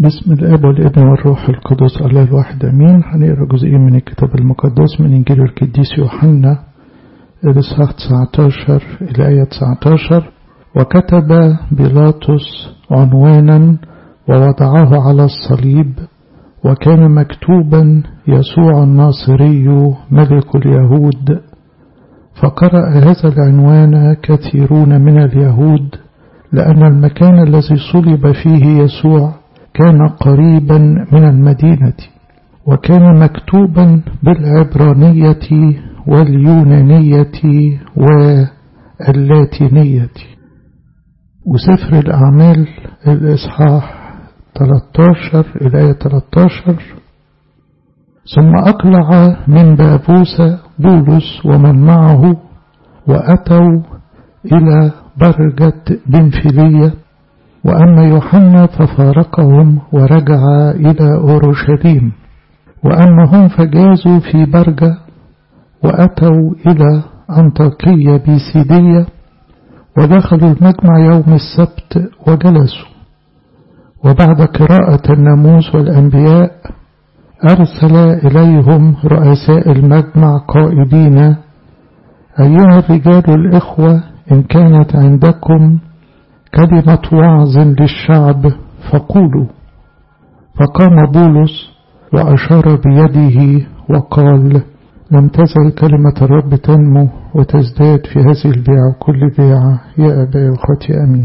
بسم الاب والابن والروح القدس الله الواحد امين هنقرا جزئين من الكتاب المقدس من انجيل القديس يوحنا الاصحاح 19 الايه 19 وكتب بيلاطس عنوانا ووضعه على الصليب وكان مكتوبا يسوع الناصري ملك اليهود فقرأ هذا العنوان كثيرون من اليهود لأن المكان الذي صلب فيه يسوع كان قريبا من المدينة وكان مكتوبا بالعبرانية واليونانية واللاتينية وسفر الأعمال الإصحاح 13 الآية 13 ثم أقلع من بابوس بولس ومن معه وأتوا إلى برجة بنفلية وأما يوحنا ففارقهم ورجع إلى أورشليم وأما هم فجازوا في برجة وأتوا إلى أنطاكية بيسيدية ودخلوا المجمع يوم السبت وجلسوا وبعد قراءة الناموس والأنبياء أرسل إليهم رؤساء المجمع قائلين أيها الرجال الإخوة إن كانت عندكم كلمة وعظ للشعب فقولوا فقام بولس وأشار بيده وقال لم تزل كلمة الرب تنمو وتزداد في هذه البيعة وكل بيعة يا أبا وأخوتي أمين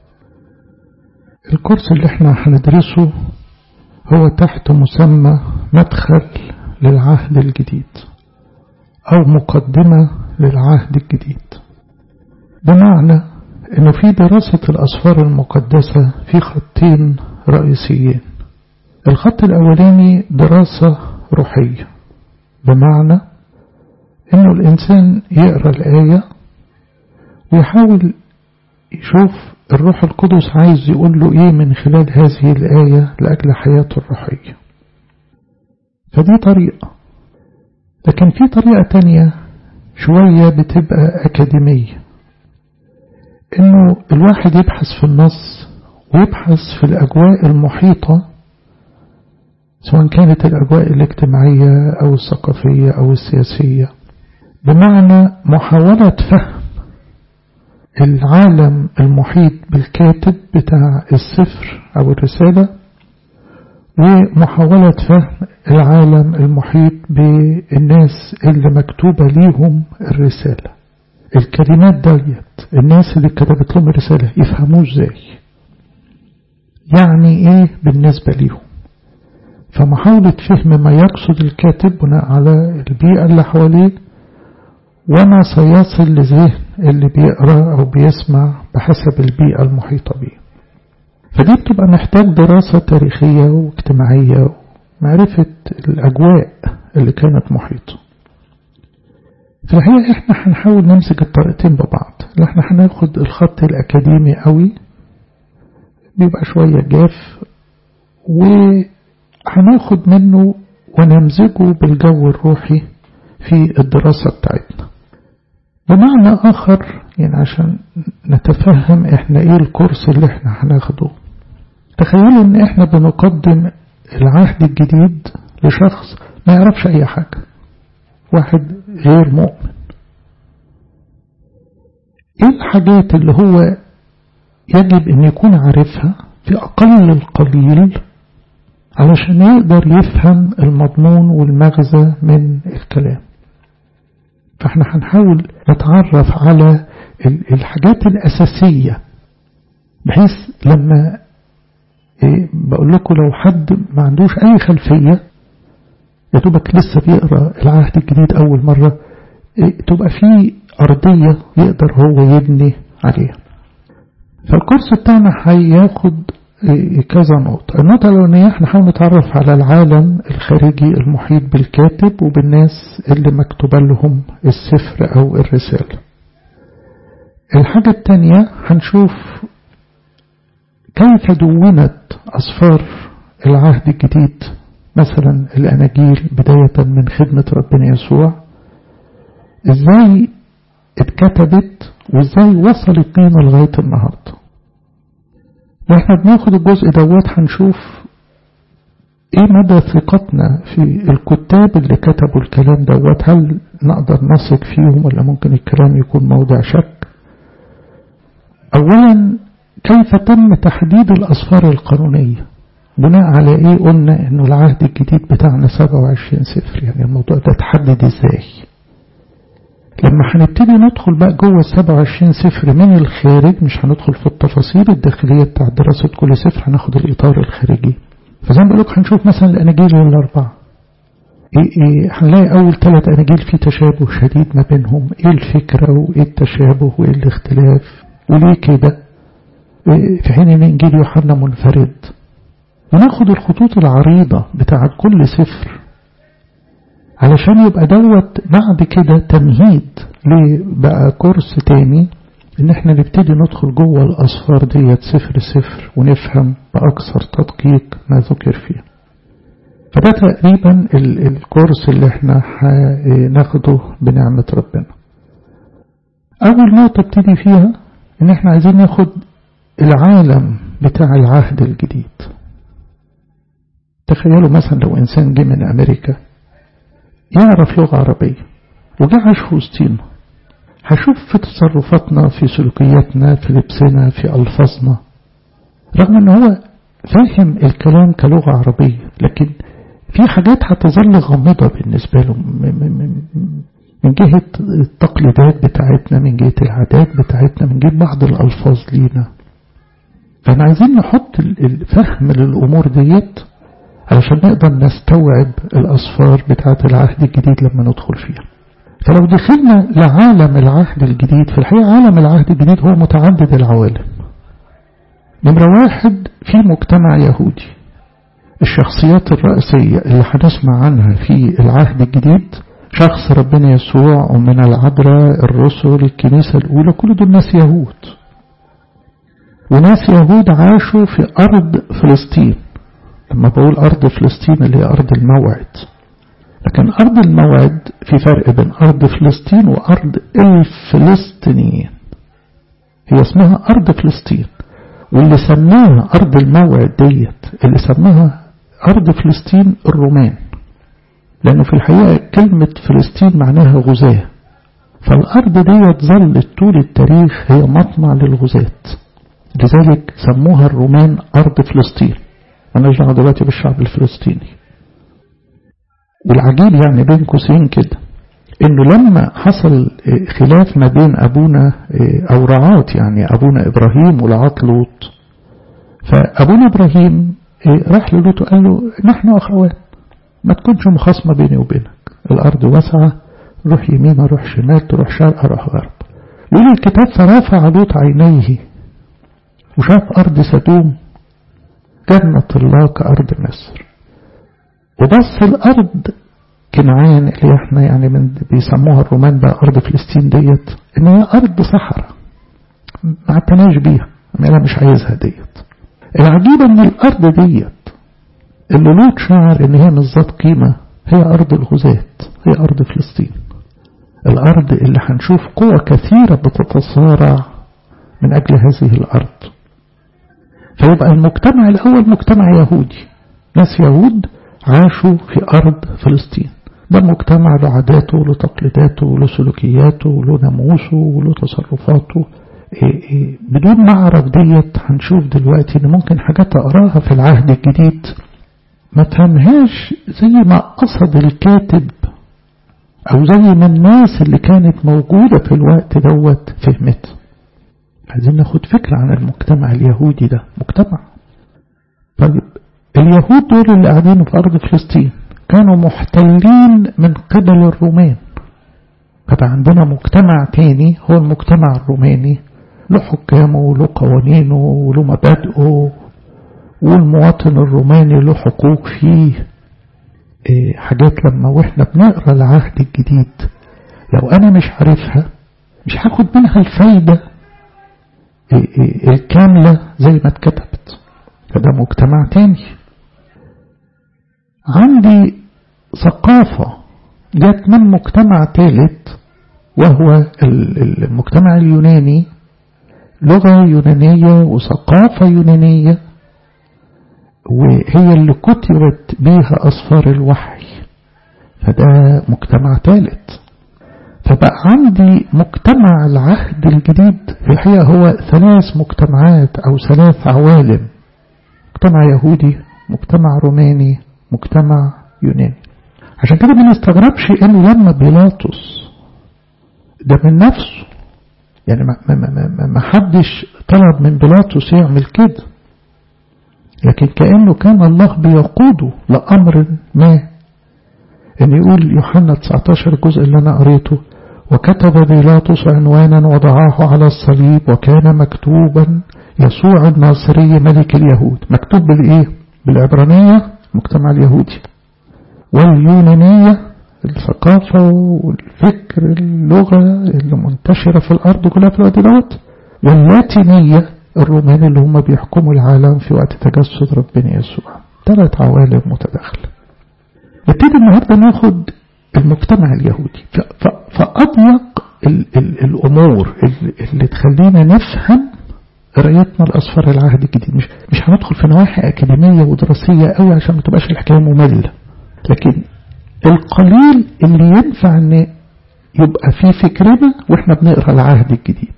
الكورس اللي احنا هندرسه هو تحت مسمى مدخل للعهد الجديد أو مقدمة للعهد الجديد بمعنى انه في دراسة الأسفار المقدسة في خطين رئيسيين الخط الأولاني دراسة روحية بمعنى انه الإنسان يقرأ الآية ويحاول يشوف الروح القدس عايز يقول له ايه من خلال هذه الآية لأجل حياته الروحية فدي طريقة لكن في طريقة تانية شوية بتبقى أكاديمية انه الواحد يبحث في النص ويبحث في الأجواء المحيطة سواء كانت الأجواء الاجتماعية أو الثقافية أو السياسية بمعنى محاولة فهم العالم المحيط بالكاتب بتاع السفر أو الرسالة ومحاولة فهم العالم المحيط بالناس اللي مكتوبة ليهم الرسالة الكلمات ديت الناس اللي كتبت لهم الرسالة يفهموه ازاي يعني ايه بالنسبة ليهم فمحاولة فهم ما يقصد الكاتب بناء على البيئة اللي حواليه وما سيصل لذهن اللي بيقرأ أو بيسمع بحسب البيئة المحيطة به فدي بتبقى محتاج دراسة تاريخية واجتماعية ومعرفة الأجواء اللي كانت محيطة في الحقيقة احنا هنحاول نمسك الطريقتين ببعض اللي احنا هناخد الخط الأكاديمي قوي بيبقى شوية جاف وهناخد منه ونمزجه بالجو الروحي في الدراسة بتاعتنا بمعنى آخر يعني عشان نتفهم احنا ايه الكورس اللي احنا هناخده تخيلوا ان احنا بنقدم العهد الجديد لشخص ما يعرفش اي حاجة واحد غير مؤمن ايه الحاجات اللي هو يجب ان يكون عارفها في اقل القليل علشان يقدر يفهم المضمون والمغزى من الكلام فاحنا هنحاول نتعرف على الحاجات الأساسية بحيث لما إيه بقول لكم لو حد ما عندوش أي خلفية يا دوبك لسه بيقرأ العهد الجديد أول مرة إيه تبقى في أرضية يقدر هو يبني عليها فالكورس بتاعنا هياخد إيه كذا نقطة النقطة الأولانية احنا هنحاول نتعرف على العالم الخارجي المحيط بالكاتب وبالناس اللي مكتوب لهم السفر أو الرسالة الحاجة التانية هنشوف كيف دونت أسفار العهد الجديد مثلا الأناجيل بداية من خدمة ربنا يسوع ازاي اتكتبت وازاي وصلت بينا لغاية النهاردة واحنا بناخد الجزء دوت هنشوف ايه مدى ثقتنا في الكتاب اللي كتبوا الكلام دوت هل نقدر نثق فيهم ولا ممكن الكلام يكون موضع شك اولا كيف تم تحديد الاسفار القانونية بناء على ايه قلنا انه العهد الجديد بتاعنا 27 سفر يعني الموضوع ده اتحدد ازاي لما هنبتدي ندخل بقى جوه ال 27 سفر من الخارج مش هندخل في التفاصيل الداخلية بتاع دراسة كل سفر هناخد الإطار الخارجي فزي ما بقولك هنشوف مثلا الأناجيل الأربعة إيه إيه هنلاقي أول ثلاث أناجيل في تشابه شديد ما بينهم إيه الفكرة وإيه التشابه وإيه الاختلاف وليه كده إيه في حين إن إنجيل يوحنا منفرد وناخد الخطوط العريضة بتاعت كل سفر علشان يبقى دوت بعد كده تمهيد لبقى كورس تاني ان احنا نبتدي ندخل جوه الاسفار ديت سفر سفر ونفهم باكثر تدقيق ما ذكر فيه فده تقريبا الكورس اللي احنا هناخده بنعمة ربنا اول نقطة ابتدي فيها ان احنا عايزين ناخد العالم بتاع العهد الجديد تخيلوا مثلا لو انسان جه من امريكا يعرف لغة عربية وجه عاش في وسطينا هشوف في تصرفاتنا في سلوكياتنا في لبسنا في ألفاظنا رغم ان هو فاهم الكلام كلغة عربية لكن في حاجات هتظل غامضة بالنسبة له من جهة التقليدات بتاعتنا من جهة العادات بتاعتنا من جهة بعض الألفاظ لينا فاحنا عايزين نحط الفهم للأمور ديت علشان نقدر نستوعب الأصفار بتاعة العهد الجديد لما ندخل فيها فلو دخلنا لعالم العهد الجديد في الحقيقة عالم العهد الجديد هو متعدد العوالم نمرة واحد في مجتمع يهودي الشخصيات الرئيسية اللي هنسمع عنها في العهد الجديد شخص ربنا يسوع ومن العذراء الرسل الكنيسة الأولى كل دول ناس يهود وناس يهود عاشوا في أرض فلسطين لما بقول أرض فلسطين اللي هي أرض الموعد لكن أرض الموعد في فرق بين أرض فلسطين وأرض الفلسطينيين هي اسمها أرض فلسطين واللي سماها أرض الموعد ديت اللي سماها أرض فلسطين الرومان لأنه في الحقيقة كلمة فلسطين معناها غزاة فالأرض ديت ظلت طول التاريخ هي مطمع للغزاة لذلك سموها الرومان أرض فلسطين مالناش دعوه دلوقتي بالشعب الفلسطيني والعجيب يعني بين قوسين كده انه لما حصل خلاف ما بين ابونا او رعاة يعني ابونا ابراهيم ورعاة لوط فابونا ابراهيم راح للوط وقال له نحن اخوان ما تكونش مخاصمة بيني وبينك الارض واسعة روح يمين اروح شمال تروح شرق اروح غرب يقول الكتاب فرافع لوط عينيه وشاف ارض سدوم جنة الله كأرض مصر وبص الأرض كنعان اللي احنا يعني من بيسموها الرومان بقى أرض فلسطين ديت إن هي أرض صحراء ما اعتناش بيها أنا مش عايزها ديت العجيب إن الأرض ديت اللي لوط شعر إن هي مش ذات قيمة هي أرض الغزاة هي أرض فلسطين الأرض اللي هنشوف قوى كثيرة بتتصارع من أجل هذه الأرض فيبقى المجتمع الأول مجتمع يهودي ناس يهود عاشوا في أرض فلسطين ده مجتمع له عاداته له تقليداته له سلوكياته له ناموسه وله تصرفاته إيه إيه بدون ما أعرف ديت هنشوف دلوقتي إن ممكن حاجات أقراها في العهد الجديد ما تفهمهاش زي ما قصد الكاتب أو زي ما الناس اللي كانت موجودة في الوقت دوت فهمت عايزين ناخد فكرة عن المجتمع اليهودي ده مجتمع طيب اليهود دول اللي قاعدين في أرض فلسطين كانوا محتلين من قبل الرومان فبقى عندنا مجتمع تاني هو المجتمع الروماني له حكامه وله قوانينه وله مبادئه والمواطن الروماني له حقوق فيه إيه حاجات لما واحنا بنقرا العهد الجديد لو انا مش عارفها مش هاخد منها الفايدة إيه إيه الكاملة زي ما اتكتبت فده مجتمع تاني عندي ثقافة جت من مجتمع ثالث وهو المجتمع اليوناني لغة يونانية وثقافة يونانية وهي اللي كتبت بيها أصفار الوحي فده مجتمع ثالث فبقى عندي مجتمع العهد الجديد في الحقيقة هو ثلاث مجتمعات أو ثلاث عوالم مجتمع يهودي مجتمع روماني مجتمع يوناني عشان كده ما نستغربش انه لما بيلاطس ده من نفسه يعني ما, ما, ما, ما حدش طلب من بيلاطس يعمل كده لكن كأنه كان الله بيقوده لأمر ما ان يقول يوحنا 19 الجزء اللي انا قريته وكتب بيلاطس عنوانا وضعاه على الصليب وكان مكتوبا يسوع الناصري ملك اليهود مكتوب بالايه بالعبرانية المجتمع اليهودي واليونانية الثقافة والفكر اللغة اللي منتشرة في الأرض كلها في الوقت دوت واللاتينية الرومان اللي هم بيحكموا العالم في وقت تجسد ربنا يسوع ثلاث عوالم متداخلة نبتدي النهاردة ناخد المجتمع اليهودي فأضيق ال ال الأمور اللي تخلينا نفهم قرايتنا لأسفار العهد الجديد مش مش هندخل في نواحي أكاديمية ودراسية قوي عشان ما تبقاش الحكاية مملة لكن القليل اللي ينفع ان يبقى في فكرنا واحنا بنقرا العهد الجديد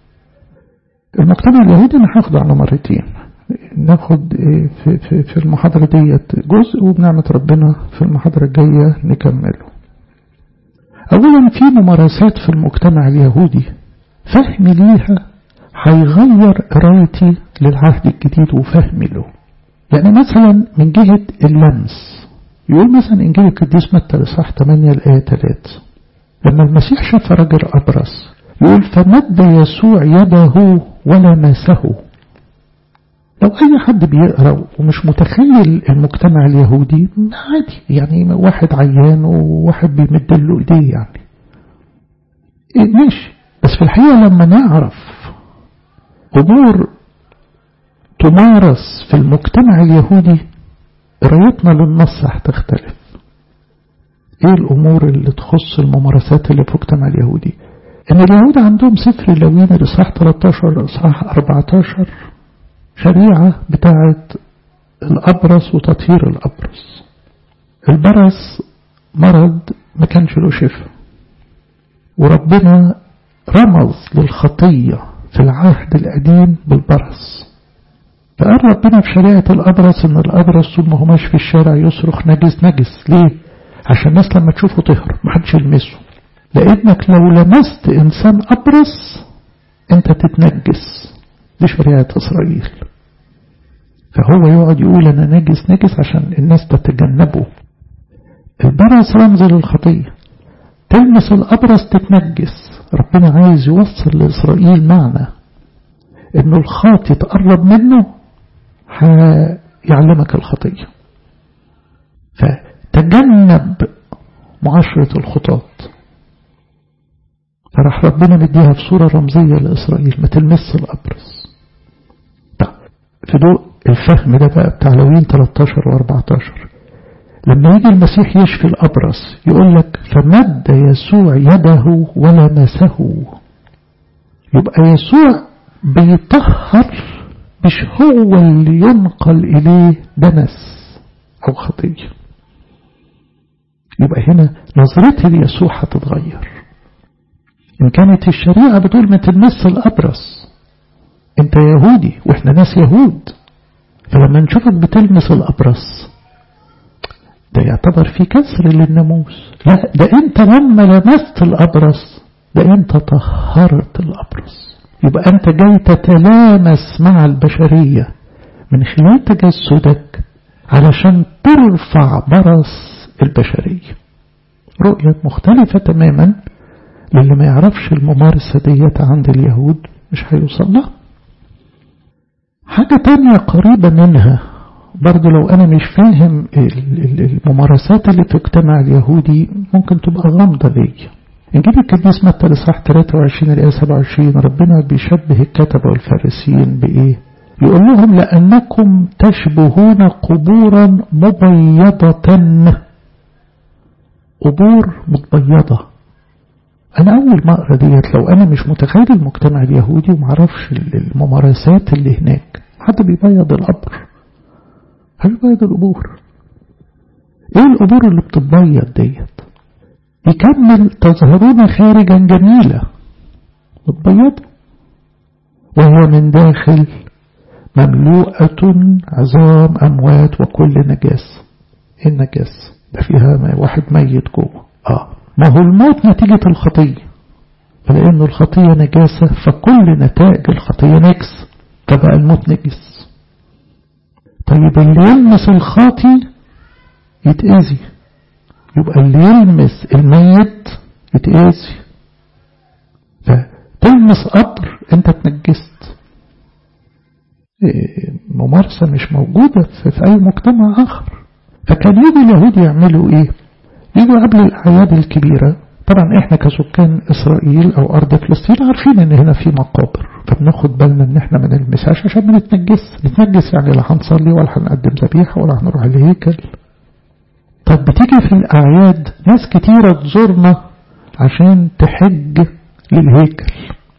المجتمع اليهودي انا هاخده على مرتين ناخد في, في, في المحاضرة ديت جزء وبنعمة ربنا في المحاضرة الجاية نكمله أولا في ممارسات في المجتمع اليهودي فهمي ليها هيغير قرايتي للعهد الجديد وفهمي له يعني مثلا من جهة اللمس يقول مثلا إنجيل القديس متى الإصحاح 8 الآية 3 لما المسيح شاف رجل أبرص يقول فمد يسوع يده ولمسه لو أي حد بيقرأ ومش متخيل المجتمع اليهودي عادي يعني واحد عيان وواحد بيمد له إيديه يعني إيه ماشي بس في الحقيقة لما نعرف أمور تمارس في المجتمع اليهودي قرايتنا للنص هتختلف ايه الامور اللي تخص الممارسات اللي في المجتمع اليهودي ان اليهود عندهم سفر اللوين الاصحاح 13 الاصحاح 14 شريعة بتاعة الابرص وتطهير الابرص البرص مرض ما كانش له شفاء وربنا رمز للخطية في العهد القديم بالبرص فقال ربنا في شريعة الأبرص إن الأبرص طول ما هو ماشي في الشارع يصرخ نجس نجس ليه؟ عشان الناس لما تشوفه تهرب محدش يلمسه لأنك لو لمست إنسان أبرص أنت تتنجس دي شريعة إسرائيل فهو يقعد يقول أنا نجس نجس عشان الناس تتجنبه البرص رمز للخطية تلمس الأبرص تتنجس ربنا عايز يوصل لإسرائيل معنى إنه الخاطي تقرب منه هيعلمك الخطية فتجنب معاشرة الخطاط فراح ربنا مديها في صورة رمزية لإسرائيل ما تلمس الأبرص طيب في ضوء الفهم ده بقى بتاع لوين 13 و14 لما يجي المسيح يشفي الأبرص يقول لك فمد يسوع يده ولمسه يبقى يسوع بيطهر مش هو اللي ينقل إليه دنس أو خطية يبقى هنا نظرتي ليسوع هتتغير إن كانت الشريعة بتقول ما تلمس الأبرص أنت يهودي وإحنا ناس يهود فلما نشوفك بتلمس الأبرص ده يعتبر في كسر للناموس لا ده أنت لما لمست الأبرص ده أنت طهرت الأبرص يبقى أنت جاي تتلامس مع البشرية من خلال تجسدك علشان ترفع برص البشرية رؤية مختلفة تماما للي ما يعرفش الممارسة ديت عند اليهود مش هيوصل لها حاجة تانية قريبة منها برضو لو أنا مش فاهم الممارسات اللي في المجتمع اليهودي ممكن تبقى غامضة ليا إنجيل القديس متى الإصحاح 23 الآية 27 ربنا بيشبه الكتبة والفارسيين بإيه؟ يقول لهم لأنكم تشبهون قبورا مبيضة قبور متبيضة أنا أول ما أقرأ ديت لو أنا مش متخيل المجتمع اليهودي ومعرفش الممارسات اللي هناك حد بيبيض القبر هيبيض القبور ايه القبور اللي بتتبيض ديت يكمل تظهرون خارجا جميلة متبيضة وهي من داخل مملوءة عظام أموات وكل نجاس ايه النجاس ده فيها واحد ميت جوه اه ما هو الموت نتيجة الخطية فلأن الخطية نجاسة فكل نتائج الخطية نجس فبقى الموت نجس طيب اللي يلمس الخاطي يتأذي يبقى اللي يلمس الميت يتأذي فتلمس قبر انت اتنجست ممارسة مش موجودة في أي مجتمع آخر فكان يجي اليهود يعملوا ايه يجوا قبل الأعياد الكبيرة طبعا احنا كسكان اسرائيل او ارض فلسطين عارفين ان هنا في مقابر فبناخد بالنا ان احنا ما نلمسهاش عشان ما نتنجس نتنجس يعني لا هنصلي ولا هنقدم ذبيحه ولا هنروح الهيكل طب بتيجي في الاعياد ناس كتيره تزورنا عشان تحج للهيكل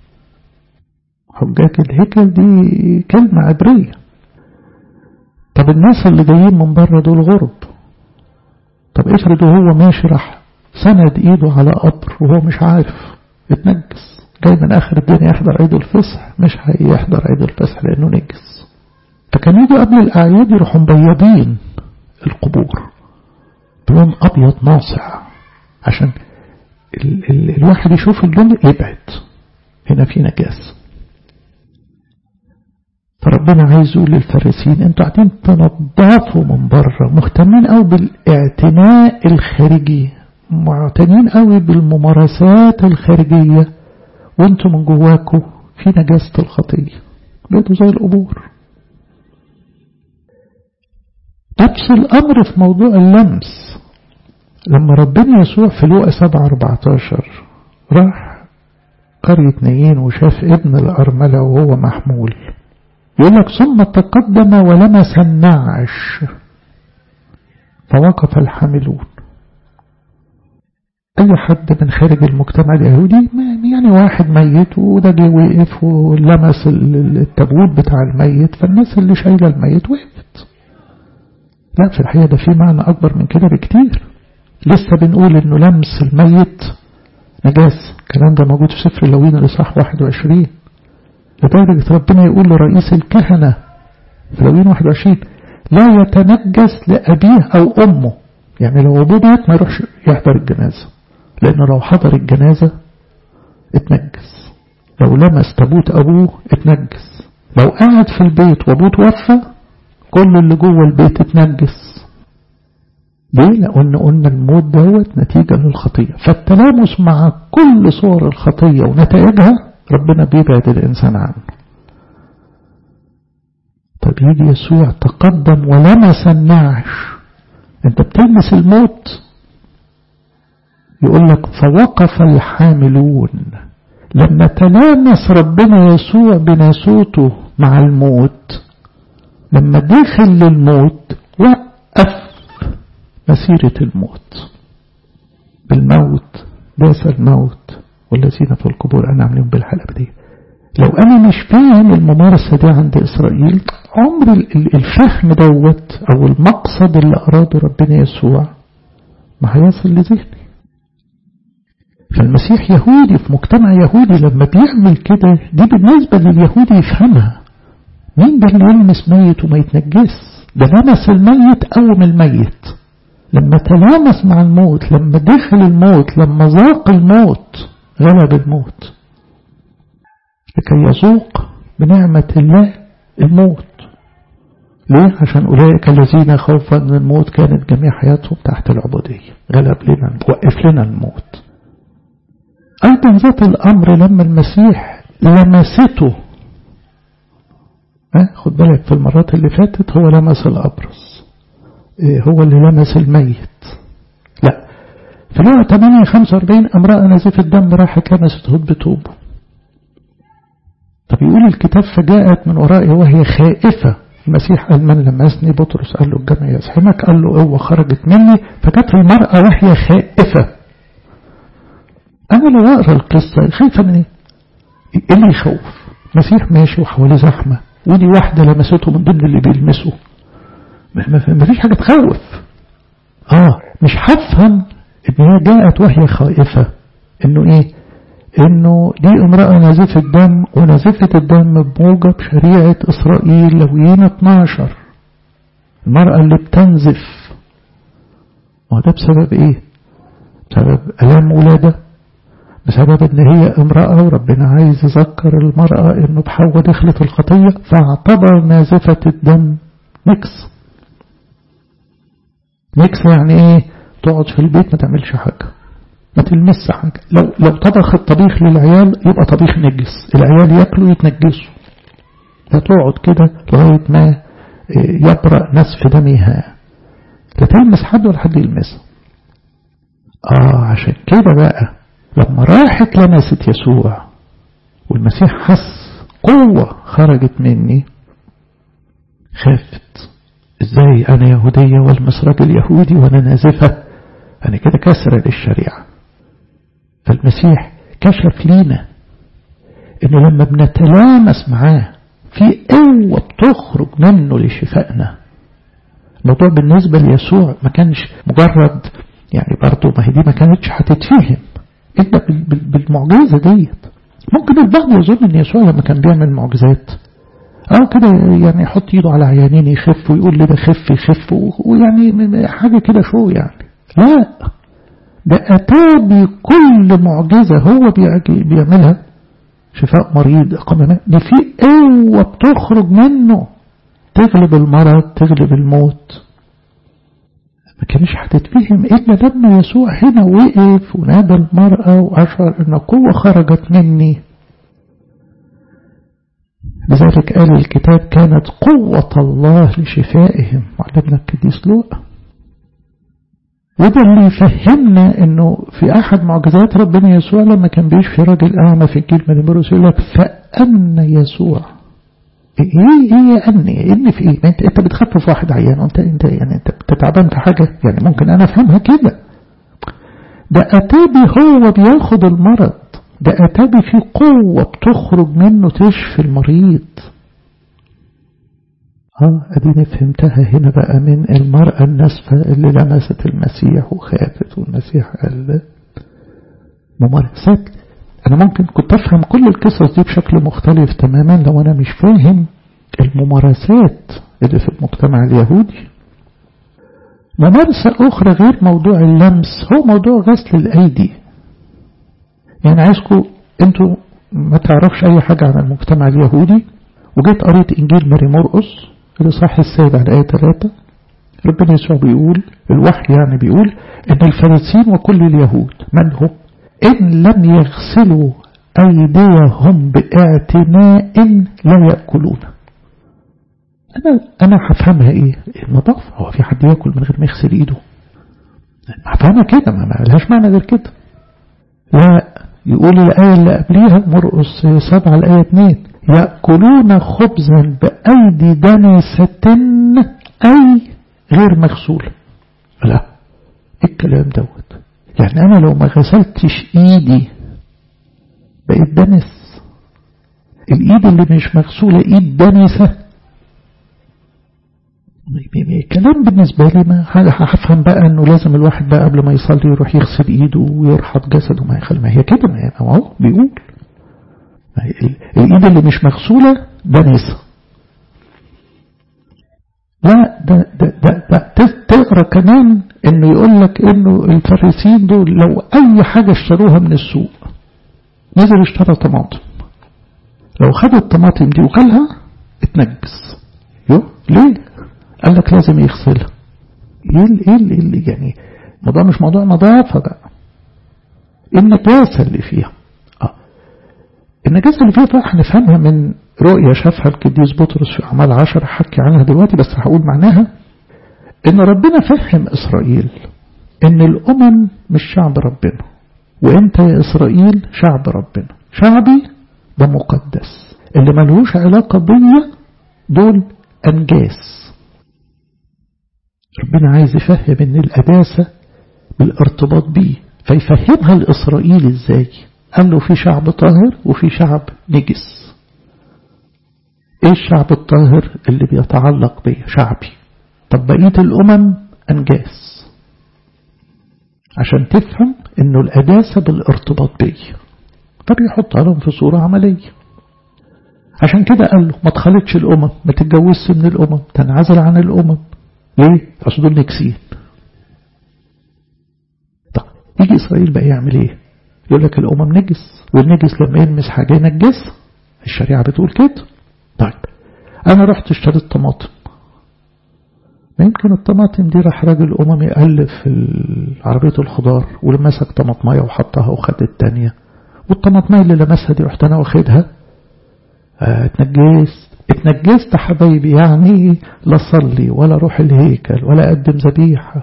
حجاج الهيكل دي كلمه عبريه طب الناس اللي جايين من بره دول غرب طب افرض هو ماشي راح سند ايده على قبر وهو مش عارف اتنجس جاي من اخر الدنيا يحضر عيد الفصح مش هيحضر عيد الفصح لانه نجس فكان يجوا قبل الاعياد يروحوا مبيضين القبور بلون ابيض ناصع عشان ال ال الواحد يشوف اللون يبعد هنا في نجاسه فربنا عايز يقول للفارسين انتوا قاعدين تنظفوا من بره مهتمين قوي بالاعتناء الخارجي معتنين قوي بالممارسات الخارجية وانتم من جواكم في نجاسة الخطية بقيتوا زي القبور نفس الأمر في موضوع اللمس لما ربنا يسوع في لوقا 7 14 راح قرية نيين وشاف ابن الأرملة وهو محمول يقول لك ثم تقدم ولمس النعش فوقف الحاملون أي حد من خارج المجتمع اليهودي يعني واحد ميت وده جه وقف ولمس التابوت بتاع الميت فالناس اللي شايلة الميت وقفت لا في الحقيقة ده في معنى أكبر من كده بكتير لسه بنقول إنه لمس الميت نجاس الكلام ده موجود في سفر اللوين الإصحاح 21 لدرجة ربنا يقول لرئيس الكهنة في لوين 21 لا يتنجس لأبيه أو أمه يعني لو أبوه مات ما يروحش يحضر الجنازة لأنه لو حضر الجنازة اتنجس لو لمس تابوت أبوه اتنجس لو قعد في البيت وأبوه توفى كل اللي جوه البيت اتنجس ليه؟ لأن قلنا الموت دوت نتيجة للخطية فالتلامس مع كل صور الخطية ونتائجها ربنا بيبعد الإنسان عنه طب يجي يسوع تقدم ولمس النعش انت بتلمس الموت يقول لك فوقف الحاملون لما تلامس ربنا يسوع بناسوته مع الموت لما دخل للموت وقف مسيرة الموت بالموت داس الموت والذين في القبور أنا عاملين بالحلقة دي لو أنا مش فاهم الممارسة دي عند إسرائيل عمر الفهم دوت أو المقصد اللي أراده ربنا يسوع ما هيصل لذهني فالمسيح يهودي في مجتمع يهودي لما بيعمل كده دي بالنسبة لليهودي يفهمها مين ده اللي يلمس ميت وما يتنجس ده لمس الميت قوم الميت لما تلامس مع الموت لما دخل الموت لما ذاق الموت غلب الموت لكي يذوق بنعمة الله الموت ليه؟ عشان أولئك الذين خوفا من الموت كانت جميع حياتهم تحت العبودية غلب لنا وقف لنا الموت أيضا ذات الأمر لما المسيح لمسته ها خد بالك في المرات اللي فاتت هو لمس الأبرص إيه هو اللي لمس الميت لا في لغة 8 45 امرأة نزيف الدم راحت لمست هد بتوبه طب يقول الكتاب فجاءت من ورائي وهي خائفة المسيح قال من لمسني بطرس قال له الجمع يزحمك قال له هو خرجت مني فجت المرأة وهي خائفة أنا لو أقرأ القصة خايفة من إيه؟ إيه اللي يخوف؟ مسيح ماشي وحواليه زحمة ودي واحدة لمسته من ضمن اللي بيلمسه ما فيش حاجة تخوف اه مش هفهم ان هي جاءت وهي خائفة انه ايه انه دي امرأة نازفة دم ونازفة الدم بموجب شريعة اسرائيل لويين 12 المرأة اللي بتنزف ما ده بسبب ايه بسبب الام ولادة بسبب ان هي امرأة وربنا عايز يذكر المرأة انه بحاول دخلت الخطية فاعتبر نازفة الدم نكس نكس يعني ايه تقعد في البيت ما تعملش حاجة ما تلمس حاجة لو, لو طبخ الطبيخ للعيال يبقى طبيخ نجس العيال ياكلوا يتنجسوا فتقعد كده لغاية ما يبرأ نسف دمها لا تلمس حد ولا حد يلمسها آه عشان كده بقى لما راحت لمست يسوع والمسيح حس قوة خرجت مني خافت ازاي انا يهودية والمسرج اليهودي وانا نازفة انا كده كسر للشريعة فالمسيح كشف لينا انه لما بنتلامس معاه في قوة بتخرج منه لشفائنا الموضوع بالنسبة ليسوع ما كانش مجرد يعني برضه ما هي دي ما كانتش هتتفهم إلا بالمعجزة ديت ممكن البعض يظن ان يسوع لما كان بيعمل معجزات أو كده يعني يحط ايده على عيانين يخف ويقول لي ده خف يخف ويعني حاجة كده شو يعني لا ده أتى بكل معجزة هو بيعملها شفاء مريض إقامة ده في قوة بتخرج منه تغلب المرض تغلب الموت ما كانش هتتفهم إلا لما يسوع هنا وقف ونادى المرأة وأشعر أن قوة خرجت مني لذلك قال الكتاب كانت قوة الله لشفائهم وعلمنا القديس لوقا وده اللي يفهمنا انه في احد معجزات ربنا يسوع لما كان بيشفي راجل اعمى في الجيل من المرس يقول لك فأن يسوع ايه ايه اني ان في ايه انت انت بتخفف واحد عيان وانت انت يعني انت بتتعبان في حاجه يعني ممكن انا افهمها كده ده اتابي هو بياخد المرض ده اتابي في قوه بتخرج منه تشفي المريض اه اديني فهمتها هنا بقى من المرأة الناسفة اللي لمست المسيح وخافت والمسيح قال ممارسات أنا ممكن كنت أفهم كل القصص دي بشكل مختلف تماما لو أنا مش فاهم الممارسات اللي في المجتمع اليهودي ممارسة أخرى غير موضوع اللمس هو موضوع غسل الأيدي يعني عايزكم أنتوا ما تعرفش أي حاجة عن المجتمع اليهودي وجيت قريت إنجيل ماري مرقس الإصحاح السابع الآية 3 ربنا يسوع بيقول الوحي يعني بيقول إن الفريسيين وكل اليهود من هم إن لم يغسلوا أيديهم باعتناء لا يأكلون أنا أنا هفهمها إيه النظافة هو في حد يأكل من غير ما يغسل إيده هفهمها كده ما لهاش معنى غير كده لا يقول الآية اللي قبليها مرقس سبعة الآية 2 يأكلون خبزا بأيدي دنسة أي غير مغسولة لا إيه الكلام دوت يعني أنا لو ما غسلتش إيدي بقيت دنس الإيد اللي مش مغسولة إيد دنسة الكلام بالنسبة لي ما هفهم بقى انه لازم الواحد بقى قبل ما يصلي يروح يغسل ايده ويرحب جسده ما يخلي ما هي كده ما هو بيقول الايد اللي مش مغسولة دنسة لا ده ده ده, ده تقرا كمان انه يقول لك انه الفريسيين دول لو اي حاجة اشتروها من السوق نزل اشترى طماطم لو خد الطماطم دي وكلها اتنجس يو ليه قال لك لازم يغسلها ايه ايه اللي يعني الموضوع مش موضوع نظافة بقى النجاسة اللي فيها اه النجاسة اللي فيها بقى هنفهمها من رؤية شافها القديس بطرس في أعمال عشر حكي عنها دلوقتي بس هقول معناها إن ربنا فهم إسرائيل إن الأمم مش شعب ربنا وإنت يا إسرائيل شعب ربنا شعبي ده مقدس اللي ملهوش علاقة بيا دول أنجاس ربنا عايز يفهم إن القداسة بالارتباط بيه فيفهمها لإسرائيل إزاي قال له في شعب طاهر وفي شعب نجس ايه الشعب الطاهر اللي بيتعلق بيا شعبي طب بقية الأمم أنجاس عشان تفهم انه القداسة بالارتباط بي فبيحطها لهم في صورة عملية عشان كده قال له ما تخلطش الأمم ما تتجوزش من الأمم تنعزل عن الأمم ليه؟ أصل دول نكسين طب يجي إسرائيل بقى يعمل إيه؟ يقول لك الأمم نجس والنجس لما يلمس حاجة ينجس الشريعة بتقول كده طيب أنا رحت اشتريت طماطم ما يمكن الطماطم دي راح راجل أمم يألف في عربية الخضار ولمسك طماطمية وحطها وخد التانية والطماطمية اللي لمسها دي رحت أنا واخدها اتنجست اتنجست حبايبي يعني لا صلي ولا روح الهيكل ولا أقدم ذبيحة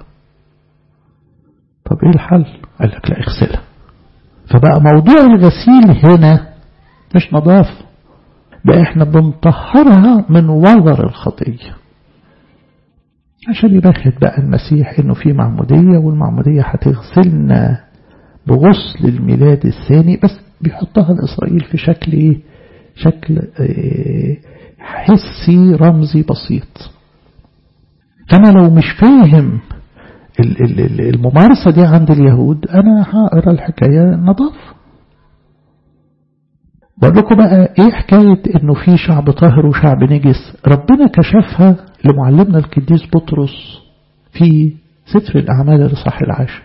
طب ايه الحل قال لك لا اغسلها فبقى موضوع الغسيل هنا مش نظافة بقى احنا بنطهرها من وزر الخطية عشان يبخت بقى المسيح انه في معمودية والمعمودية هتغسلنا بغسل الميلاد الثاني بس بيحطها لإسرائيل في شكل ايه شكل ايه حسي رمزي بسيط فأنا لو مش فاهم الممارسة دي عند اليهود أنا هقرا الحكاية نظافة بقول لكم بقى ايه حكاية انه في شعب طاهر وشعب نجس ربنا كشفها لمعلمنا القديس بطرس في سفر الأعمال الإصحاح العاشر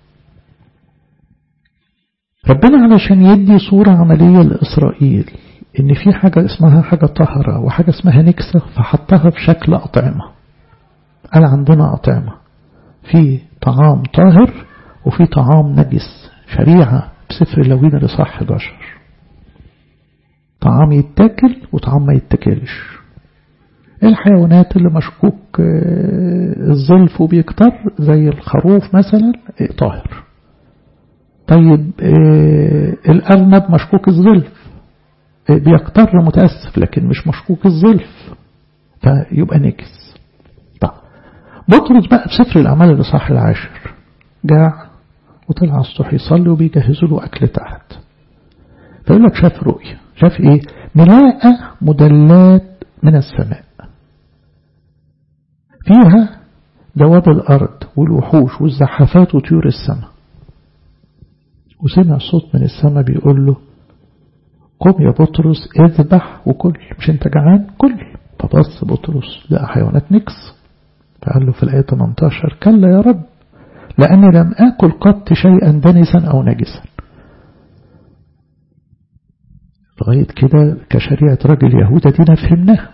ربنا علشان يدي صورة عملية لإسرائيل إن في حاجة اسمها حاجة طهرة وحاجة اسمها نكسة فحطها في شكل أطعمة قال عندنا أطعمة في طعام طاهر وفي طعام نجس شريعة بسفر اللوين الإصحاح 11 طعام يتاكل وطعام ما يتاكلش الحيوانات اللي مشكوك الظلف وبيكتر زي الخروف مثلا طاهر طيب الأرنب مشكوك الظلف بيكتر متأسف لكن مش مشكوك الظلف فيبقى نجس طيب بطرس بقى في سفر الأعمال الإصحاح العاشر جاع وطلع الصبح يصلي وبيجهزوا له أكل تحت فيقول لك شاف رؤية شاف ايه ملاءة مدلات من السماء فيها دواب الأرض والوحوش والزحافات وطيور السماء وسمع صوت من السماء بيقول له قم يا بطرس اذبح وكل مش انت جعان كل فبص بطرس لقى حيوانات نكس فقال له في الآية 18 كلا يا رب لأني لم آكل قط شيئا دنسا أو نجسا لغاية كده كشريعة راجل يهودا دينا فهمناها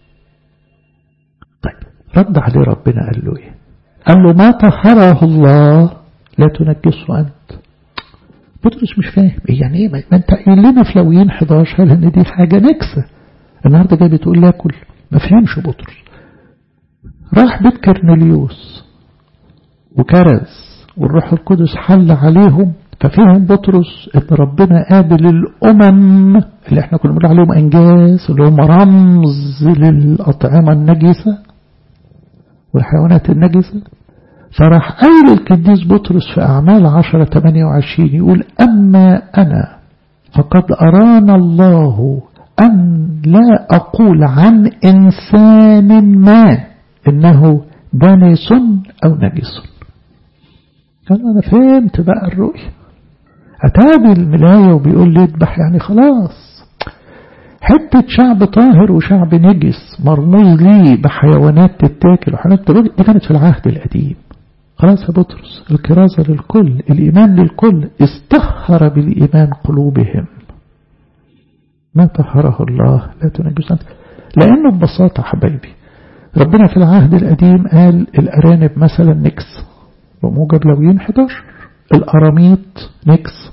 طيب رد عليه ربنا قال له ايه قال له ما طهره الله لا تنجسه أنت بطرس مش فاهم إيه يعني ايه ما انت قايل لنا في لويين 11 ان دي حاجة نكسة النهاردة جاي بتقول لي اكل ما فهمش بطرس راح بيت كرنليوس وكرز والروح القدس حل عليهم ففهم بطرس ان ربنا قابل الامم اللي احنا كنا بنقول عليهم انجاز اللي هم رمز للاطعمه النجسه والحيوانات النجسه فراح قايل القديس بطرس في اعمال 10 28 يقول اما انا فقد ارانا الله ان لا اقول عن انسان ما انه دنس او نجس قال أنا فهمت بقى الرؤية أتابي الملاية وبيقول لي اذبح يعني خلاص حتة شعب طاهر وشعب نجس مرموز ليه بحيوانات تتاكل وحيوانات تتاكل دي كانت في العهد القديم خلاص يا بطرس الكرازة للكل الإيمان للكل استهر بالإيمان قلوبهم ما طهره الله لا تنجس أنت لأنه ببساطة حبايبي ربنا في العهد القديم قال الأرانب مثلا نكس وموجب لويين 11 الأراميط نكس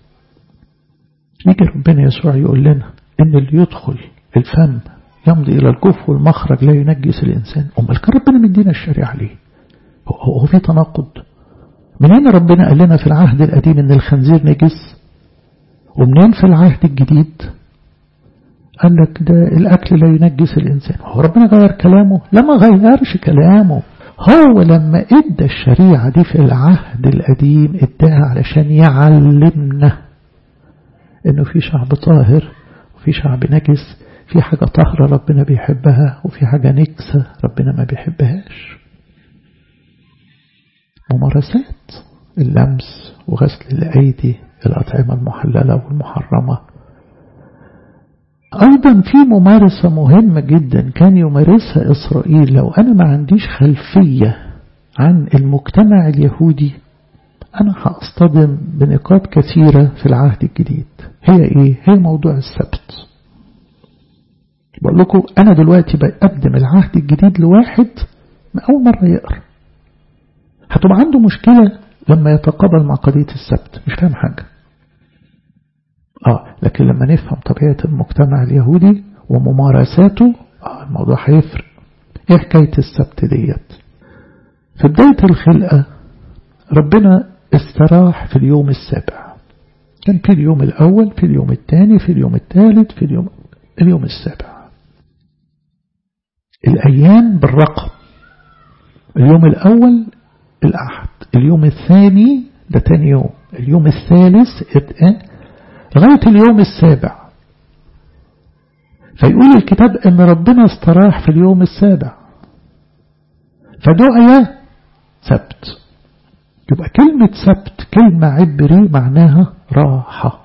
يجي ربنا يسوع يقول لنا إن اللي يدخل الفم يمضي إلى الكف والمخرج لا ينجس الإنسان أمال كان ربنا مدينا الشريعة ليه هو, هو في تناقض منين ربنا قال لنا في العهد القديم إن الخنزير نجس ومنين في العهد الجديد قال لك ده الأكل لا ينجس الإنسان هو ربنا غير كلامه لما غيرش كلامه هو لما ادى الشريعة دي في العهد القديم اداها علشان يعلمنا انه في شعب طاهر وفي شعب نجس في حاجة طاهرة ربنا بيحبها وفي حاجة نكسة ربنا ما بيحبهاش ممارسات اللمس وغسل الأيدي الأطعمة المحللة والمحرمة أيضا في ممارسة مهمة جدا كان يمارسها إسرائيل لو أنا ما عنديش خلفية عن المجتمع اليهودي أنا هأصطدم بنقاط كثيرة في العهد الجديد هي إيه؟ هي موضوع السبت بقول لكم أنا دلوقتي بقدم العهد الجديد لواحد من أول مرة يقرأ هتبقى عنده مشكلة لما يتقابل مع قضية السبت مش فاهم حاجة آه لكن لما نفهم طبيعة المجتمع اليهودي وممارساته آه الموضوع هيفرق ايه حكاية السبت ديت في بداية الخلقة ربنا استراح في اليوم السابع كان في اليوم الأول في اليوم الثاني في اليوم الثالث في اليوم اليوم السابع الأيام بالرقم اليوم الأول الأحد اليوم الثاني ده تاني يوم اليوم الثالث لغاية اليوم السابع فيقول الكتاب ان ربنا استراح في اليوم السابع فدعي سبت يبقى كلمة سبت كلمة عبري معناها راحة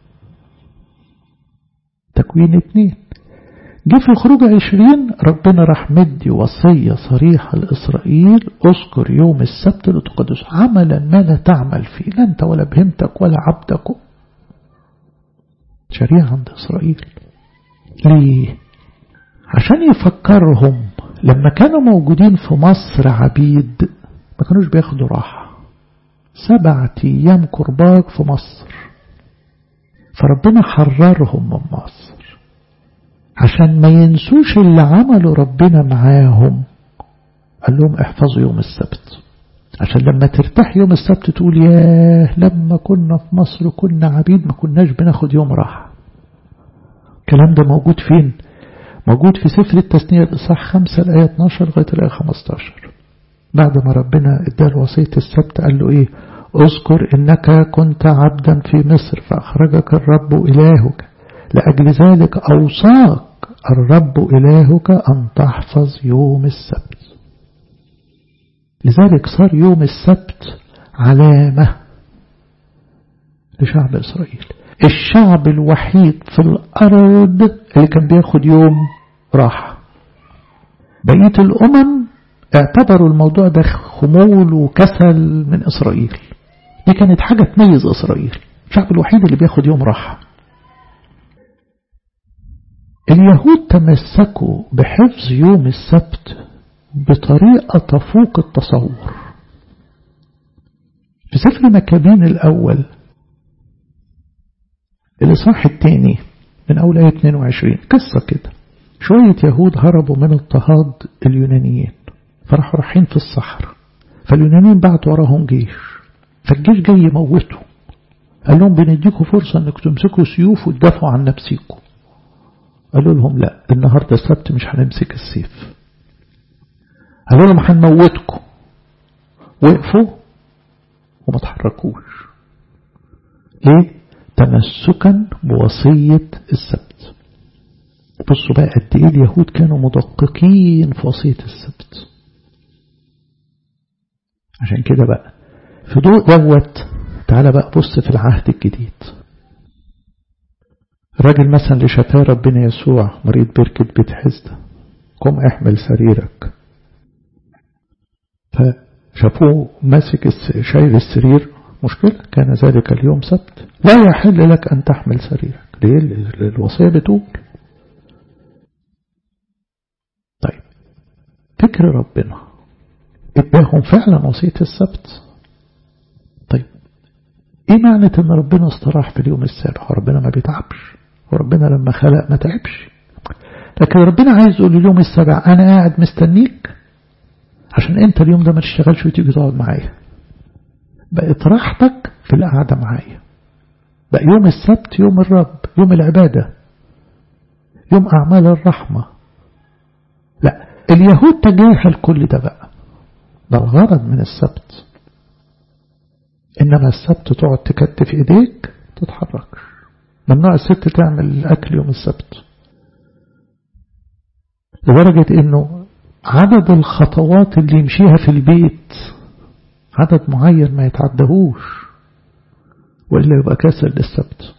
تكوين اتنين جه في الخروج عشرين ربنا راح مدي وصية صريحة لإسرائيل اذكر يوم السبت لتقدس عملا ما لا تعمل فيه لا انت ولا بهمتك ولا عبدك شريعة عند إسرائيل ليه عشان يفكرهم لما كانوا موجودين في مصر عبيد ما كانوش بياخدوا راحة سبعة أيام كرباج في مصر فربنا حررهم من مصر عشان ما ينسوش اللي عملوا ربنا معاهم قال لهم احفظوا يوم السبت عشان لما ترتاح يوم السبت تقول ياه لما كنا في مصر كنا عبيد ما كناش بناخد يوم راحة الكلام ده موجود فين موجود في سفر التثنية الإصحاح 5 الآية 12 لغاية الآية 15 بعد ما ربنا ادى وصية السبت قال له ايه اذكر انك كنت عبدا في مصر فأخرجك الرب إلهك لأجل ذلك أوصاك الرب إلهك أن تحفظ يوم السبت لذلك صار يوم السبت علامة لشعب إسرائيل الشعب الوحيد في الأرض اللي كان بياخد يوم راحة بقية الأمم اعتبروا الموضوع ده خمول وكسل من إسرائيل دي كانت حاجة تميز إسرائيل الشعب الوحيد اللي بياخد يوم راحة اليهود تمسكوا بحفظ يوم السبت بطريقة تفوق التصور في سفر مكابين الأول الإصحاح الثاني من أول آية 22 قصة كده شوية يهود هربوا من اضطهاد اليونانيين فراحوا رايحين في الصحراء فاليونانيين بعتوا وراهم جيش فالجيش جاي يموتوا قال لهم بنديكوا فرصة انك تمسكوا سيوف وتدافعوا عن نفسيكم قالوا لهم لا النهاردة السبت مش هنمسك السيف قالوا لهم هنموتكم وقفوا وما تحركوش ليه تمسكا بوصية السبت بصوا بقى قد ايه اليهود كانوا مدققين في وصية السبت عشان كده بقى في ضوء دوت تعالى بقى بص في العهد الجديد راجل مثلا اللي شفاه ربنا يسوع مريض بركة بيت حزدة قم احمل سريرك فشافوه ماسك شايل السرير مشكلة كان ذلك اليوم سبت لا يحل لك أن تحمل سريرك ليه الوصية بتقول طيب فكر ربنا اداهم فعلا وصية السبت طيب ايه معنى ان ربنا استراح في اليوم السابع وربنا ما بيتعبش وربنا لما خلق ما تعبش لكن ربنا عايز يقول اليوم السابع انا قاعد مستنيك عشان انت اليوم ده ما تشتغلش وتيجي تقعد معايا بقت راحتك في القعدة معايا بقى يوم السبت يوم الرب يوم العبادة يوم أعمال الرحمة لا اليهود تجاهل كل ده بقى ده الغرض من السبت إنما السبت تقعد تكتف إيديك تتحركش ممنوع الست تعمل الأكل يوم السبت لدرجة إنه عدد الخطوات اللي يمشيها في البيت عدد معين ما يتعدهوش وإلا يبقى كسر للسبت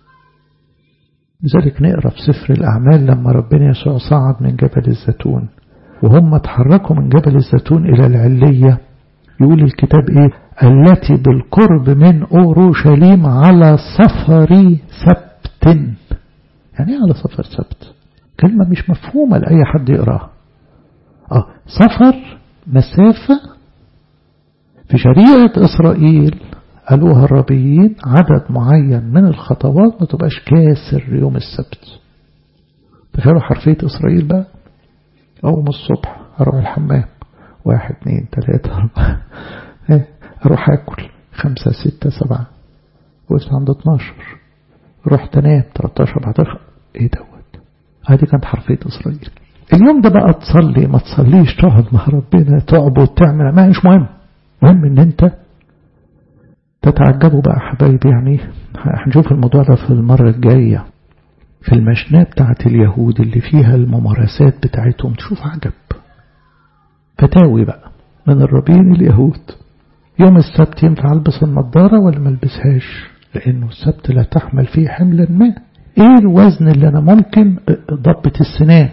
لذلك نقرأ في سفر الأعمال لما ربنا يسوع صعد من جبل الزيتون وهم تحركوا من جبل الزيتون إلى العلية يقول الكتاب إيه التي بالقرب من أورشليم على سفر سبت يعني على سفر سبت كلمة مش مفهومة لأي حد يقراها آه سفر مسافة في شريعة إسرائيل قالوها الربيين عدد معين من الخطوات ما تبقاش كاسر يوم السبت تخيلوا حرفية إسرائيل بقى أقوم الصبح أروح الحمام واحد اثنين ثلاثة أربعة أروح أكل خمسة ستة سبعة وقفت عند 12 رحت أنام 13 14 إيه دوت هذه كانت حرفية إسرائيل اليوم ده بقى تصلي ما تصليش تقعد مع ربنا تعبد تعمل ما مش مهم مهم ان انت تتعجبوا بقى حبايبي يعني هنشوف الموضوع ده في المرة الجاية في المشناه بتاعت اليهود اللي فيها الممارسات بتاعتهم تشوف عجب فتاوي بقى من الربين اليهود يوم السبت ينفع البس النضارة ولا ما البسهاش لانه السبت لا تحمل فيه حملا ما ايه الوزن اللي انا ممكن ضبط السنان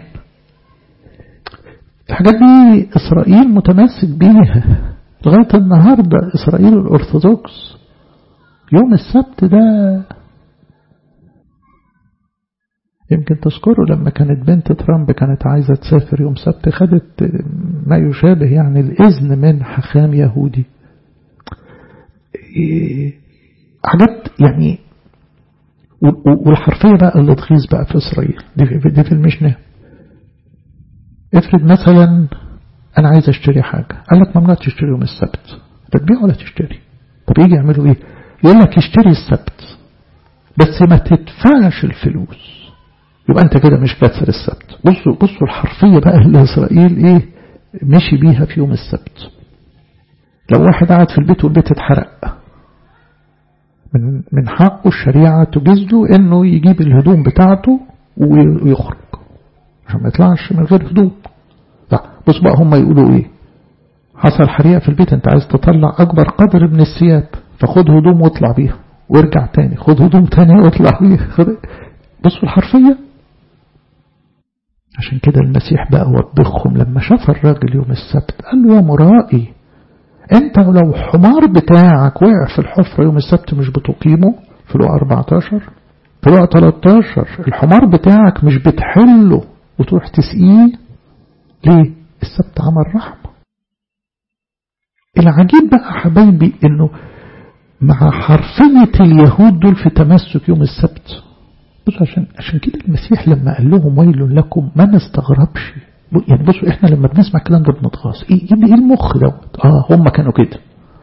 الحاجات دي اسرائيل متمسك بيها لغاية النهاردة اسرائيل الارثوذكس يوم السبت ده يمكن تذكروا لما كانت بنت ترامب كانت عايزة تسافر يوم سبت خدت ما يشابه يعني الإذن من حخام يهودي حاجات يعني والحرفية بقى اللي تغيظ بقى في إسرائيل دي في, دي في المشنة افرض مثلا أنا عايز أشتري حاجة قال لك ممنوع تشتري يوم السبت تتبيع ولا تشتري طب يجي يعملوا إيه يقول لك اشتري السبت بس ما تدفعش الفلوس يبقى أنت كده مش كسر السبت بصوا بصوا الحرفية بقى اللي إسرائيل إيه مشي بيها في يوم السبت لو واحد قاعد في البيت والبيت اتحرق من من حقه الشريعة تجيز له انه يجيب الهدوم بتاعته ويخرج عشان ما يطلعش من غير هدوم لا بص بقى هم يقولوا ايه حصل حريقة في البيت انت عايز تطلع اكبر قدر من الثياب فخد هدوم واطلع بيها وارجع تاني خد هدوم تاني واطلع بيها بصوا الحرفية عشان كده المسيح بقى وبخهم لما شاف الراجل يوم السبت قال له يا مرائي انت لو حمار بتاعك وقع في الحفرة يوم السبت مش بتقيمه في لقى 14 في لقى 13 الحمار بتاعك مش بتحله وتروح تسقيه ليه السبت عمل رحمة العجيب بقى حبايبي انه مع حرفية اليهود دول في تمسك يوم السبت بص عشان عشان كده المسيح لما قال لهم ويل لكم ما نستغربش يعني بصوا احنا لما بنسمع الكلام ده بنتغاظ ايه ايه المخ دوت اه هم كانوا كده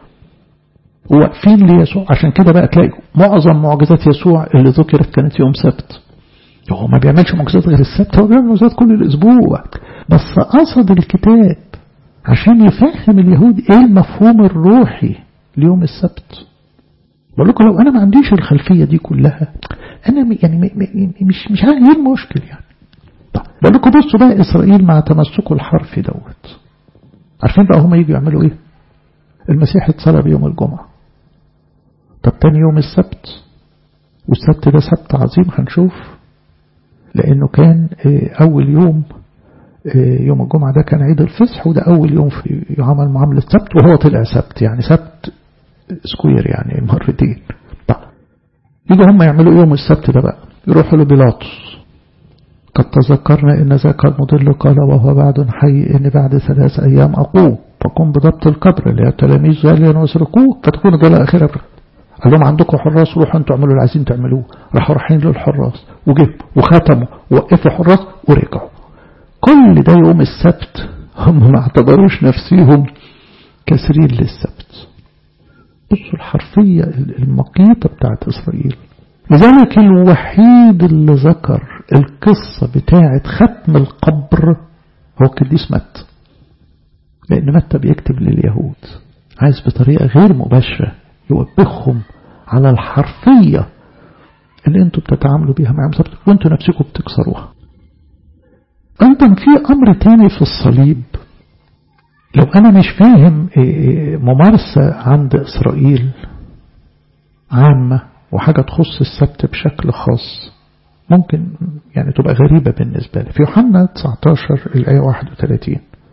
واقفين ليسوع عشان كده بقى تلاقي معظم معجزات يسوع اللي ذكرت كانت يوم سبت هو ما بيعملش معجزات غير السبت هو بيعمل معجزات كل الاسبوع بس قصد الكتاب عشان يفهم اليهود ايه المفهوم الروحي ليوم السبت بقول لكم لو انا ما عنديش الخلفيه دي كلها انا يعني مش مش عارف ايه المشكل يعني بقول لكم بصوا بقى إسرائيل مع تمسكه الحرفي دوت عارفين بقى هم يجوا يعملوا إيه المسيح اتصلب يوم الجمعة طب تاني يوم السبت والسبت ده سبت عظيم هنشوف لأنه كان أول يوم يوم الجمعة ده كان عيد الفصح وده أول يوم في يعمل معاملة سبت وهو طلع سبت يعني سبت سكوير يعني مرتين طب يجوا هم يعملوا يوم السبت ده بقى يروحوا لبيلاطس قد تذكرنا إن ذاك المضل قال وهو بعد حي إن بعد ثلاث أيام أقوم فقم بضبط القبر اللي التلاميذ غاليا ويسرقوه فتكون ضلع آخرة قال لهم عندكم حراس روحوا انتوا اعملوا اللي عايزين تعملوه راحوا رايحين للحراس وجبوا وختموا ووقفوا حراس ورجعوا كل ده يوم السبت هم ما اعتبروش نفسيهم كسرين للسبت بصوا الحرفية المقيتة بتاعت إسرائيل لذلك الوحيد اللي ذكر القصة بتاعة ختم القبر هو قديس متى لأن متى بيكتب لليهود عايز بطريقة غير مباشرة يوبخهم على الحرفية اللي انتوا بتتعاملوا بيها مع مسابقة وانتوا نفسكم بتكسروها أيضا في أمر تاني في الصليب لو أنا مش فاهم ممارسة عند إسرائيل عامة وحاجة تخص السبت بشكل خاص ممكن يعني تبقى غريبة بالنسبة لي في يوحنا 19 الآية 31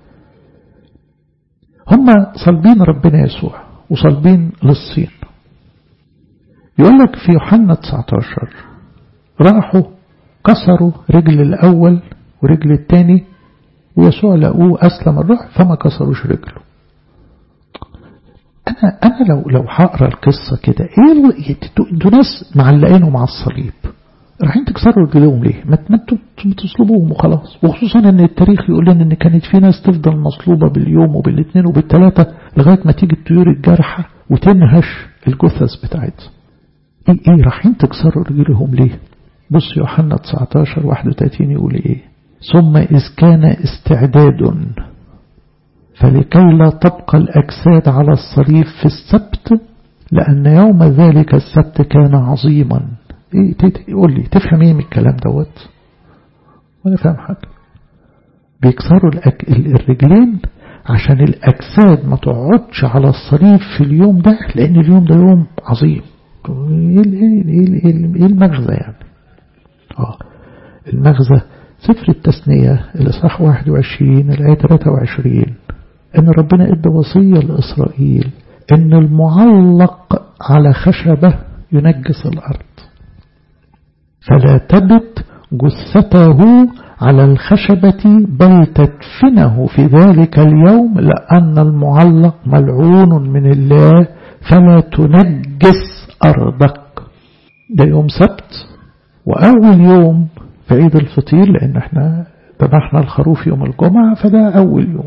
هم صلبين ربنا يسوع وصلبين للصين يقول لك في يوحنا 19 راحوا كسروا رجل الأول ورجل الثاني ويسوع لقوه أسلم الروح فما كسروش رجله أنا أنا لو لو هقرا القصة كده إيه انتوا ناس معلقينهم على الصليب رايحين تكسروا رجليهم ليه؟ ما انتوا تصلبوهم وخلاص وخصوصا ان التاريخ يقول لنا ان كانت في ناس تفضل مصلوبة باليوم وبالاثنين وبالثلاثة لغاية ما تيجي الطيور الجارحة وتنهش الجثث بتاعتها. ايه ايه رايحين تكسروا رجلهم ليه؟ بص يوحنا 19 31 يقول ايه؟ ثم إذ كان استعداد فلكي لا تبقى الأجساد على الصليب في السبت لأن يوم ذلك السبت كان عظيما ايه قول لي تفهم ايه من الكلام دوت وانا فاهم حاجة بيكسروا الأك... الرجلين عشان الأجساد ما تقعدش على الصليب في اليوم ده لأن اليوم ده يوم عظيم ايه ايه ايه المغزى يعني اه المغزى سفر التثنية الإصحاح 21 الآية 23 إن ربنا إدى وصية لإسرائيل إن المعلق على خشبة ينجس الأرض فلا تبت جثته على الخشبة بل تدفنه في ذلك اليوم لأن المعلق ملعون من الله فلا تنجس أرضك ده يوم سبت وأول يوم في عيد الفطير لأن احنا ذبحنا الخروف يوم الجمعة فده أول يوم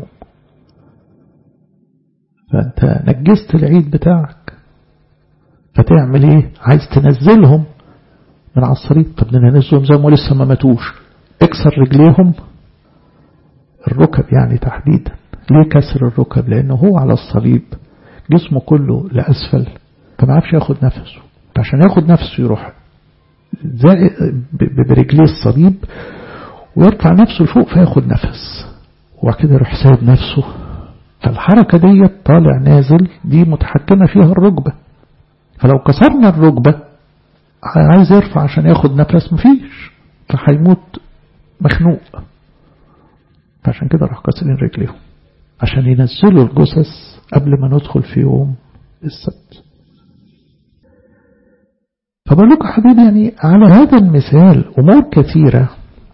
فأنت نجست العيد بتاعك فتعمل ايه عايز تنزلهم من على الصليب طب ننزلهم زي ما لسه ما ماتوش اكسر رجليهم الركب يعني تحديدا ليه كسر الركب لأنه هو على الصليب جسمه كله لأسفل فما عارفش ياخد نفسه عشان ياخد نفسه يروح برجليه الصليب ويرفع نفسه لفوق فياخد نفس وبعد كده يروح سايب نفسه فالحركة دي طالع نازل دي متحكمة فيها الركبة فلو كسرنا الركبة عايز يرفع عشان ياخد نفس مفيش فهيموت مخنوق فعشان كده راح كسرين رجليهم عشان ينزلوا الجثث قبل ما ندخل في يوم السبت فبقول لكم حبيبي يعني على هذا المثال أمور كثيرة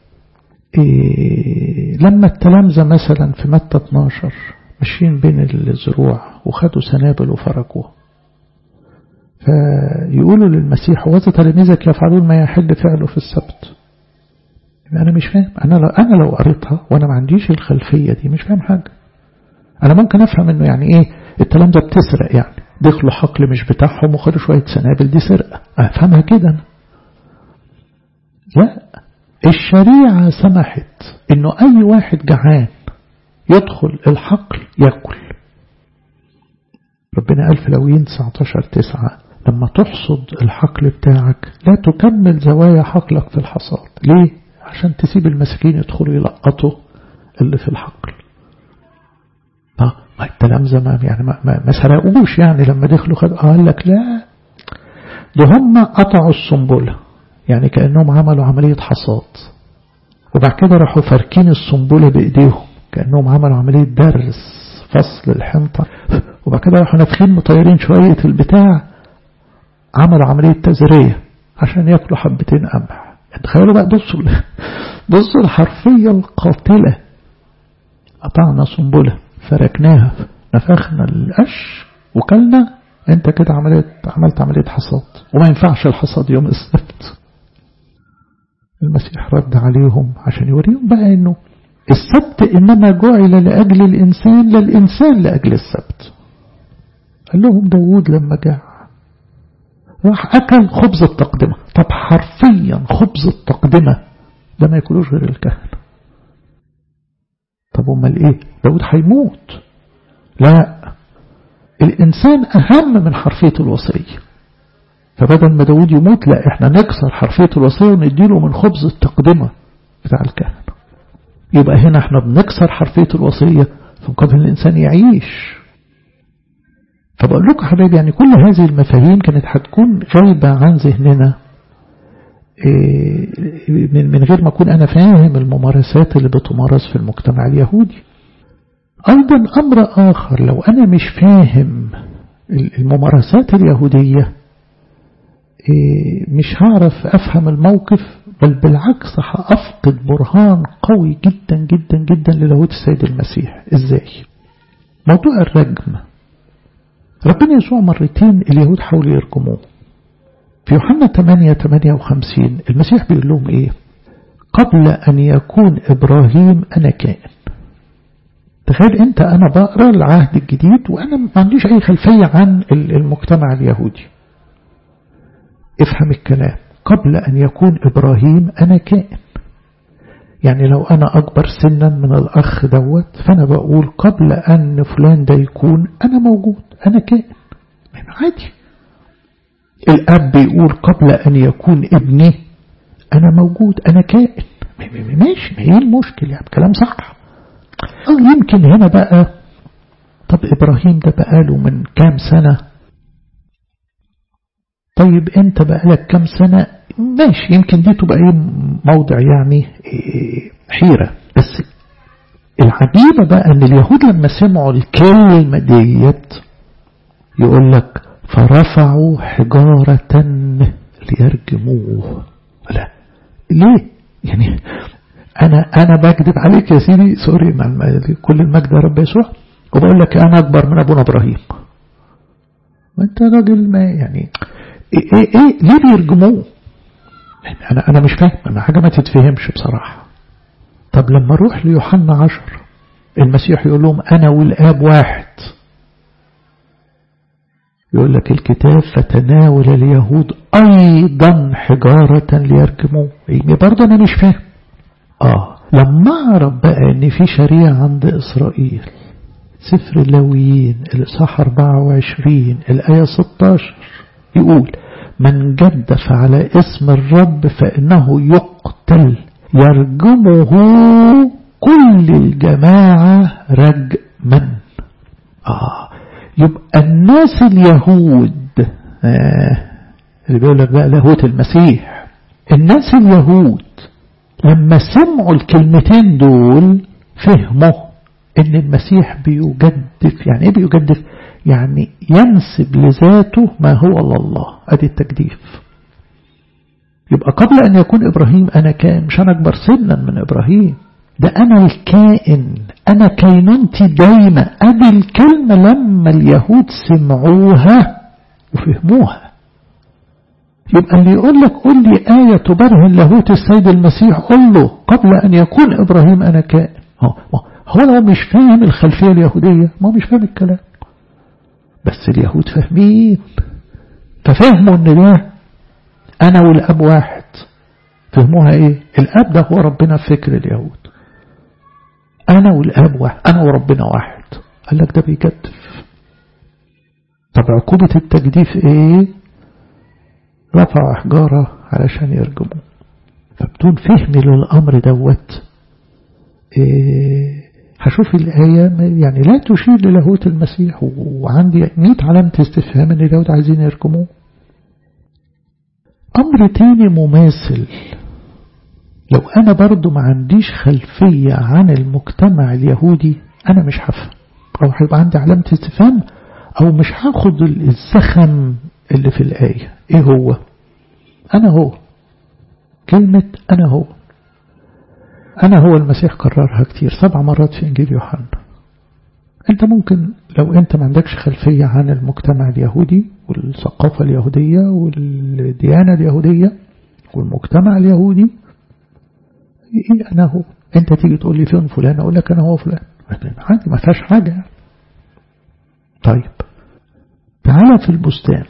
إيه لما التلامذة مثلا في متى 12 ماشيين بين الزروع وخدوا سنابل وفركوها فيقولوا للمسيح وذا تلاميذك يفعلون ما يحل فعله في السبت أنا مش فاهم أنا لو, أنا لو قريتها وأنا ما عنديش الخلفية دي مش فاهم حاجة أنا ممكن أفهم إنه يعني إيه التلامذة بتسرق يعني دخلوا حقل مش بتاعهم وخدوا شوية سنابل دي سرقة أفهمها كده أنا لا الشريعة سمحت إنه أي واحد جعان يدخل الحقل يأكل ربنا قال في لوين 19 تسعة لما تحصد الحقل بتاعك لا تكمل زوايا حقلك في الحصاد ليه؟ عشان تسيب المساكين يدخلوا يلقطوا اللي في الحقل ما التلامذة ما يعني ما, ما, ما سرقوش يعني لما دخلوا خد قال لك لا ده هم قطعوا السنبلة يعني كأنهم عملوا عملية حصاد وبعد كده راحوا فاركين السنبلة بإيديهم كأنهم عملوا عملية درس فصل الحنطة وبعد كده راحوا نافخين مطيرين شوية البتاع عملوا عملية تزرية عشان ياكلوا حبتين قمح تخيلوا بقى بصوا بصوا الحرفية القاتلة قطعنا سنبلة فركناها نفخنا القش وكلنا انت كده عملية عملت عملية حصاد وما ينفعش الحصاد يوم السبت المسيح رد عليهم عشان يوريهم بقى انه السبت انما جعل لاجل الانسان لا الانسان لاجل السبت قال لهم داود لما جاع راح اكل خبز التقدمة طب حرفيا خبز التقدمة ده ما ياكلوش غير الكهنة طب امال ايه داود هيموت لا الانسان اهم من حرفية الوصية فبدل ما داود يموت لا احنا نكسر حرفية الوصية ونديله من خبز التقدمة بتاع الكهنة يبقى هنا احنا بنكسر حرفية الوصية فمقابل الإنسان يعيش فبقول لكم حبايبي يعني كل هذه المفاهيم كانت هتكون غايبة عن ذهننا من غير ما أكون أنا فاهم الممارسات اللي بتمارس في المجتمع اليهودي أيضا أمر آخر لو أنا مش فاهم الممارسات اليهودية مش هعرف أفهم الموقف بل بالعكس هأفقد برهان قوي جدا جدا جدا للاهوت السيد المسيح إزاي موضوع الرجم ربنا يسوع مرتين اليهود حاولوا يرجموه في يوحنا 8 58 المسيح بيقول لهم ايه قبل ان يكون ابراهيم انا كائن تخيل انت انا بقرا العهد الجديد وانا ما عنديش اي خلفية عن المجتمع اليهودي افهم الكلام قبل ان يكون ابراهيم انا كائن يعني لو انا اكبر سنا من الاخ دوت فانا بقول قبل ان فلان ده يكون انا موجود انا كائن عادي الاب بيقول قبل ان يكون ابني انا موجود انا كائن ماشي ما هي المشكلة يعني كلام صح يمكن هنا بقى طب إبراهيم ده بقاله من كام سنة طيب انت بقالك كام سنة ماشي يمكن دي تبقى ايه موضع يعني حيرة بس العجيبة بقى ان اليهود لما سمعوا الكلمة ديت يقول لك فرفعوا حجارة ليرجموه لا ليه يعني انا انا بكذب عليك يا سيدي سوري مع كل المجد يا رب يسوع وبقول لك انا اكبر من ابونا ابراهيم ما انت راجل ما يعني ايه ايه, إيه ليه بيرجموه يعني انا انا مش فاهم انا حاجه ما تتفهمش بصراحه طب لما اروح ليوحنا عشر المسيح يقول لهم انا والاب واحد يقول لك الكتاب فتناول اليهود ايضا حجاره ليرجموه يعني برضه انا مش فاهم آه لما أعرف بقى أن في شريعة عند إسرائيل سفر اللاويين الإصحاح 24 الآية 16 يقول من جدف على اسم الرب فإنه يقتل يرجمه كل الجماعة رجما آه يبقى الناس اليهود آه اللي بيقول لك بقى لاهوت المسيح الناس اليهود لما سمعوا الكلمتين دول فهموا ان المسيح بيجدف يعني ايه بيجدف يعني ينسب لذاته ما هو لله ادي التجديف يبقى قبل ان يكون ابراهيم انا كائن مش انا اكبر سنا من ابراهيم ده انا الكائن انا كينونتي دايما ادي الكلمة لما اليهود سمعوها وفهموها يبقى اللي يقول لك قل لي آية تبرهن لاهوت السيد المسيح قل له قبل أن يكون إبراهيم أنا كائن هو, هو لو مش فاهم الخلفية اليهودية ما مش فاهم الكلام بس اليهود فاهمين ففهموا ان ده أنا والأب واحد فهموها إيه الأب ده هو ربنا في فكر اليهود أنا والأب واحد أنا وربنا واحد قال لك ده بيجدف طب عقوبة التجديف إيه رفعوا حجارة علشان يرجموا فبدون فهم للأمر دوت إيه هشوف الآية يعني لا تشير للاهوت المسيح وعندي 100 علامة استفهام ان اليهود عايزين يرجموه أمر تاني مماثل لو أنا برضو ما عنديش خلفية عن المجتمع اليهودي أنا مش هفهم أو هيبقى عندي علامة استفهام أو مش هاخد الزخم اللي في الآية إيه هو أنا هو كلمة أنا هو أنا هو المسيح كررها كتير سبع مرات في إنجيل يوحنا أنت ممكن لو أنت ما عندكش خلفية عن المجتمع اليهودي والثقافة اليهودية والديانة اليهودية والمجتمع اليهودي إيه أنا هو أنت تيجي تقول لي فين فلان أقول لك أنا هو فلان عادي ما فيهاش حاجة طيب تعالى في البستان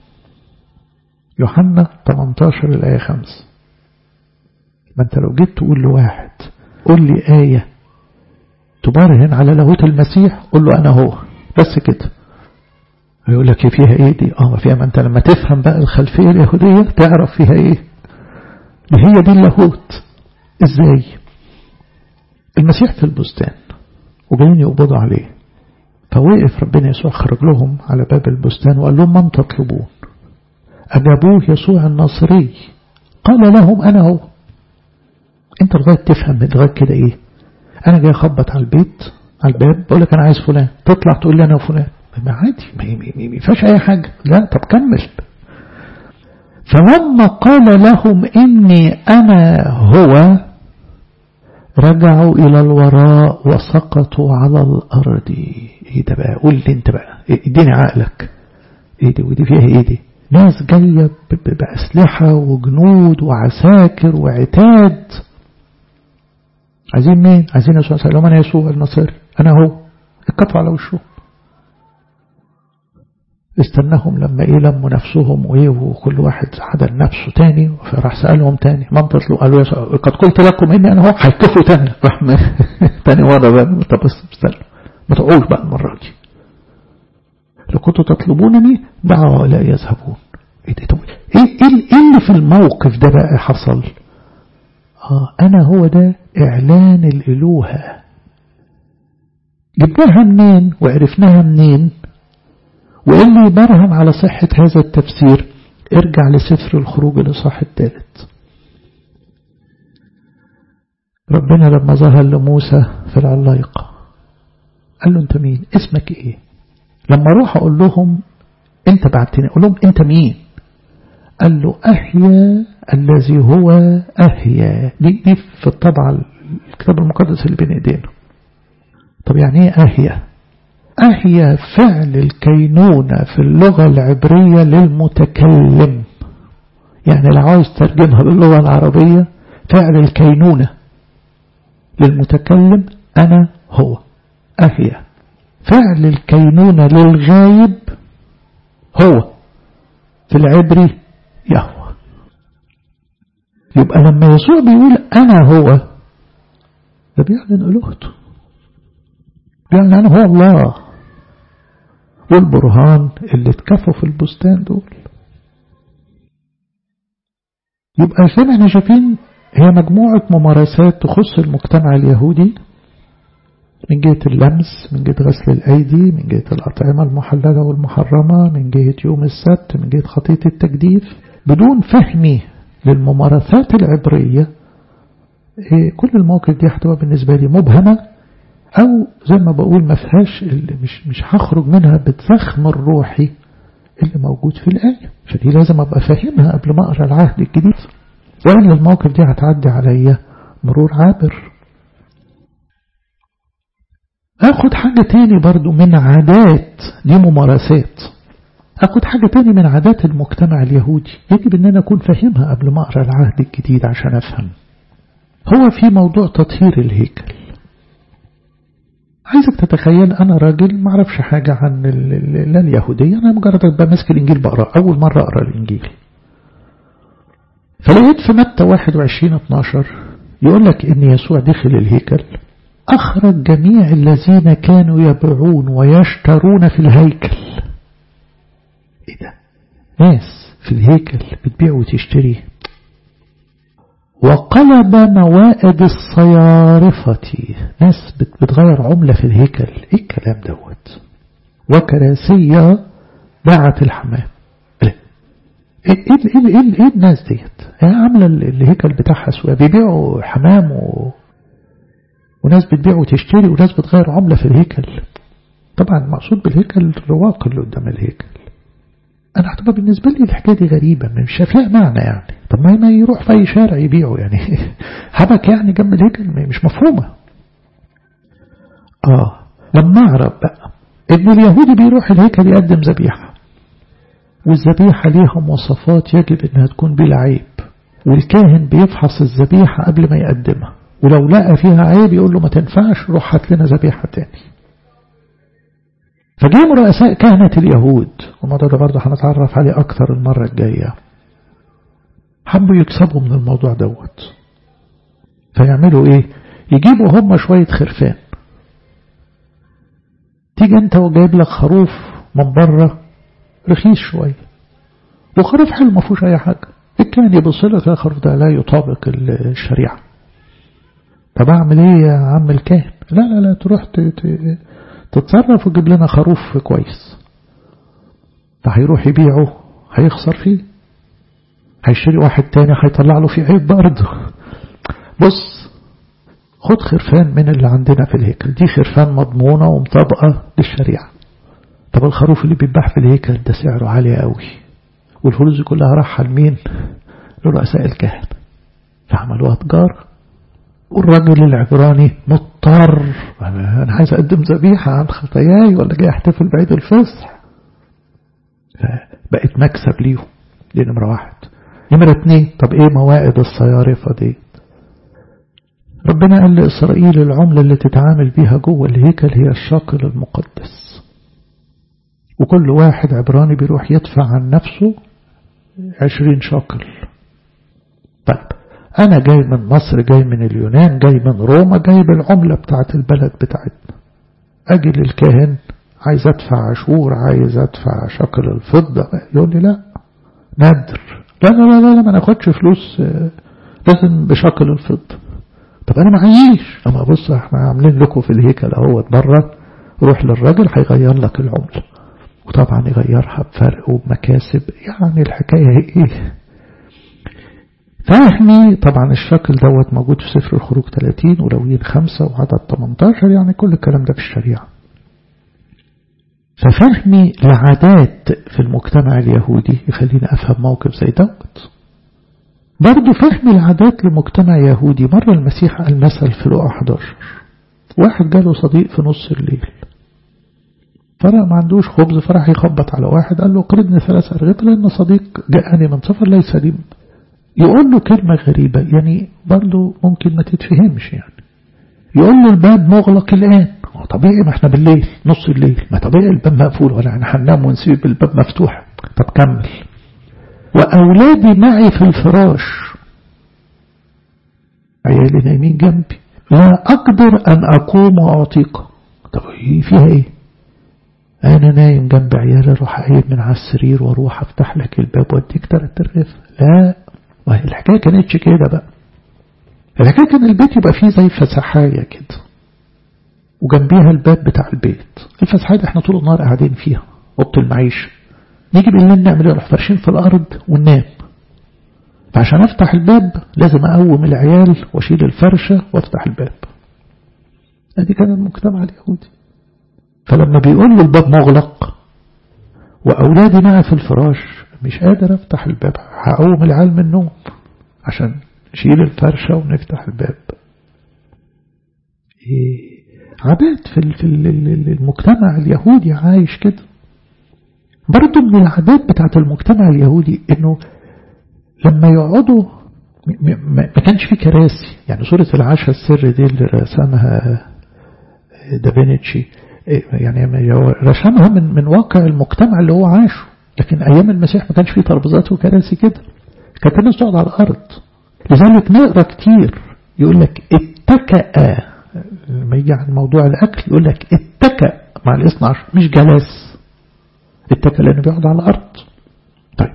يوحنا 18 الآية 5 ما انت لو جيت تقول لواحد قول لي آية تبرهن على لاهوت المسيح قول له أنا هو بس كده يقول لك فيها ايه دي اه فيها ما انت لما تفهم بقى الخلفية اليهودية تعرف فيها ايه دي هي دي اللاهوت ازاي المسيح في البستان وجايين يقبضوا عليه فوقف ربنا يسوع خرج لهم على باب البستان وقال لهم من تطلبون أجابوه يسوع الناصري قال لهم أنا هو أنت لغاية تفهم لغاية كده إيه أنا جاي أخبط على البيت على الباب بقول لك أنا عايز فلان تطلع تقول لي أنا وفلان ما عادي ما ينفعش أي حاجة لا طب كمل فلما قال لهم إني أنا هو رجعوا إلى الوراء وسقطوا على الأرض إيه ده بقى قول لي أنت بقى اديني عقلك إيه دي ودي فيها إيه دي ناس جاية بأسلحة وجنود وعساكر وعتاد عايزين مين عايزين يسوع صلى الله أنا يسوع النصير أنا هو اتكفوا على وشه استناهم لما ايه لموا نفسهم وايه وكل واحد حدا نفسه تاني فراح سألهم تاني من تطلوا قالوا يا قد قلت لكم اني انا هو هيكفوا تاني راح تاني مرة بقى طب بس استنوا ما تقعوش بقى المرة دي لو كنتوا تطلبونني دعوا لا يذهبون ايه ده طب ايه ايه اللي في الموقف ده بقى حصل اه انا هو ده اعلان الالوهة جبناها منين وعرفناها منين واللي يبرهن على صحة هذا التفسير ارجع لسفر الخروج الإصحاح الثالث ربنا لما ظهر لموسى في العلايقة قال له انت مين اسمك ايه لما اروح اقول لهم انت بعتني اقول لهم انت مين قال له احيا الذي هو احيا دي, دي في الطبعة الكتاب المقدس اللي بين ايدينا طب يعني ايه احيا أهي فعل الكينونة في اللغة العبرية للمتكلم يعني لو عاوز ترجمها باللغة العربية فعل الكينونة للمتكلم أنا هو أهي فعل الكينونة للغايب هو في العبري يهوى يبقى لما يسوع بيقول أنا هو ده بيعلن ألوهته بيعلن أنا هو الله والبرهان اللي اتكفوا في البستان دول يبقى زي ما احنا شايفين هي مجموعة ممارسات تخص المجتمع اليهودي من جهة اللمس من جهة غسل الأيدي من جهة الأطعمة المحللة والمحرمة من جهة يوم السبت من جهة خطية التجديف بدون فهمي للممارسات العبرية كل المواقف دي هتبقى بالنسبة لي مبهمة أو زي ما بقول ما فيهاش اللي مش مش هخرج منها بالزخم الروحي اللي موجود في الآية فدي لازم أبقى فاهمها قبل ما أقرأ العهد الجديد وإن الموقف دي هتعدي عليا مرور عابر أخد حاجة تاني برضو من عادات دي ممارسات أخد حاجة تاني من عادات المجتمع اليهودي يجب أن أنا أكون فاهمها قبل ما أقرأ العهد الجديد عشان أفهم هو في موضوع تطهير الهيكل عايزك تتخيل أنا راجل ما اعرفش حاجة عن لا اليهودية أنا مجرد أبقى ماسك الإنجيل بقرأ أول مرة أقرأ الإنجيل فلقيت في متى 21 12 يقول لك إن يسوع دخل الهيكل أخرج جميع الذين كانوا يبيعون ويشترون في الهيكل إيه ده ناس في الهيكل بتبيع وتشتري وقلب موائد الصيارفة ناس بتغير عملة في الهيكل ايه الكلام دوت وكراسية باعت الحمام ايه ايه ايه ايه, إيه الناس ديت هي عاملة الهيكل بتاعها سواء بيبيعوا حمام و... وناس بتبيع وتشتري وناس بتغير عملة في الهيكل طبعا المقصود بالهيكل الرواق اللي قدام الهيكل أنا هتبقى بالنسبة لي الحكاية دي غريبة مش فيها معنى يعني طب ما يروح في أي شارع يبيعه يعني حبك يعني جنب الهيكل مش مفهومة آه لما أعرف بقى إن اليهودي بيروح الهيكل يقدم ذبيحة والذبيحة ليها مواصفات يجب إنها تكون بلا عيب والكاهن بيفحص الذبيحة قبل ما يقدمها ولو لقى فيها عيب يقول له ما تنفعش روح هات لنا ذبيحة تاني فجاءوا رؤساء كهنة اليهود والموضوع ده برضه هنتعرف عليه أكثر المرة الجاية حبوا يكسبوا من الموضوع دوت فيعملوا ايه يجيبوا هم شوية خرفان تيجي انت وجايب لك خروف من بره رخيص شوية وخروف حلو ما فيهوش اي حاجة الكاهن يبص لك الخروف ده لا يطابق الشريعة طب اعمل ايه يا عم الكاهن لا لا لا تروح تتصرف وتجيب لنا خروف كويس فهيروح يبيعه هيخسر فيه هيشتري واحد تاني هيطلع له فيه عيب برضه بص خد خرفان من اللي عندنا في الهيكل دي خرفان مضمونة ومطابقة للشريعة طب الخروف اللي بيتباع في الهيكل ده سعره عالي قوي والفلوس دي كلها راحة لمين لرؤساء الكهنة فعملوها تجار والراجل العبراني مضطر انا عايز اقدم ذبيحة عن خطاياي ولا جاي احتفل بعيد الفصح بقت مكسب ليهم دي نمرة واحد نمرة اتنين طب ايه موائد الصيارفة دي ربنا قال لإسرائيل العملة اللي تتعامل بيها جوه الهيكل هي الشاكل المقدس وكل واحد عبراني بيروح يدفع عن نفسه عشرين شاكل طيب أنا جاي من مصر جاي من اليونان جاي من روما جاي بالعملة بتاعت البلد بتاعتنا أجي للكاهن عايز أدفع عشور عايز أدفع شكل الفضة يقول لي لا نادر لا لا لا لا ما ناخدش فلوس لازم بشكل الفضة طب أنا معيش أما بص احنا عاملين لكم في الهيكل اهوت بره روح للراجل هيغير لك العملة وطبعا يغيرها بفرق وبمكاسب يعني الحكاية ايه فهمي طبعا الشكل دوت موجود في سفر الخروج 30 ولويين 5 وعدد 18 يعني كل الكلام ده في الشريعة ففهمي العادات في المجتمع اليهودي يخليني أفهم موقف زي دوت برضو فهم العادات لمجتمع يهودي مرة المسيح قال مثل في لقا 11 واحد جاله صديق في نص الليل فرق ما عندوش خبز فراح يخبط على واحد قال له قربني ثلاث أرغفة لأن صديق جاءني من سفر ليس لي يقول له كلمة غريبة يعني برضه ممكن ما تتفهمش يعني يقول له الباب مغلق الآن طبيعي ما احنا بالليل نص الليل ما طبيعي الباب مقفول ولا احنا هننام ونسيب الباب مفتوح طب كمل وأولادي معي في الفراش عيالي نايمين جنبي لا أقدر أن أقوم وأعطيك طب هي فيها إيه أنا نايم جنب عيالي أروح قايم من على السرير وأروح أفتح لك الباب وأديك تلات أرغفة لا وهي الحكاية كانتش كده بقى الحكاية كان البيت يبقى فيه زي فسحاية كده وجنبيها الباب بتاع البيت الفسحاية احنا طول النهار قاعدين فيها اوضه المعيشة نيجي بالليل نعمل ايه نروح فرشين في الأرض وننام فعشان أفتح الباب لازم أقوم العيال وأشيل الفرشة وأفتح الباب ادي كان المجتمع اليهودي فلما بيقول له الباب مغلق وأولادي معي في الفراش مش قادر أفتح الباب هقوم العيال من النوم عشان نشيل الفرشة ونفتح الباب إيه عادات في في المجتمع اليهودي عايش كده برضه من العادات بتاعت المجتمع اليهودي انه لما يقعدوا ما كانش في كراسي يعني صورة العشاء السر دي اللي رسمها دافينيتشي يعني رسمها من من واقع المجتمع اللي هو عاشه لكن ايام المسيح ما كانش في ترابيزات وكراسي كده كانت الناس تقعد على الارض لذلك نقرا كتير يقول لك اتكأ لما يجي عن موضوع الاكل يقول لك اتكأ مع الاثنى عشر مش جلس اتكأ لانه بيقعد على الارض طيب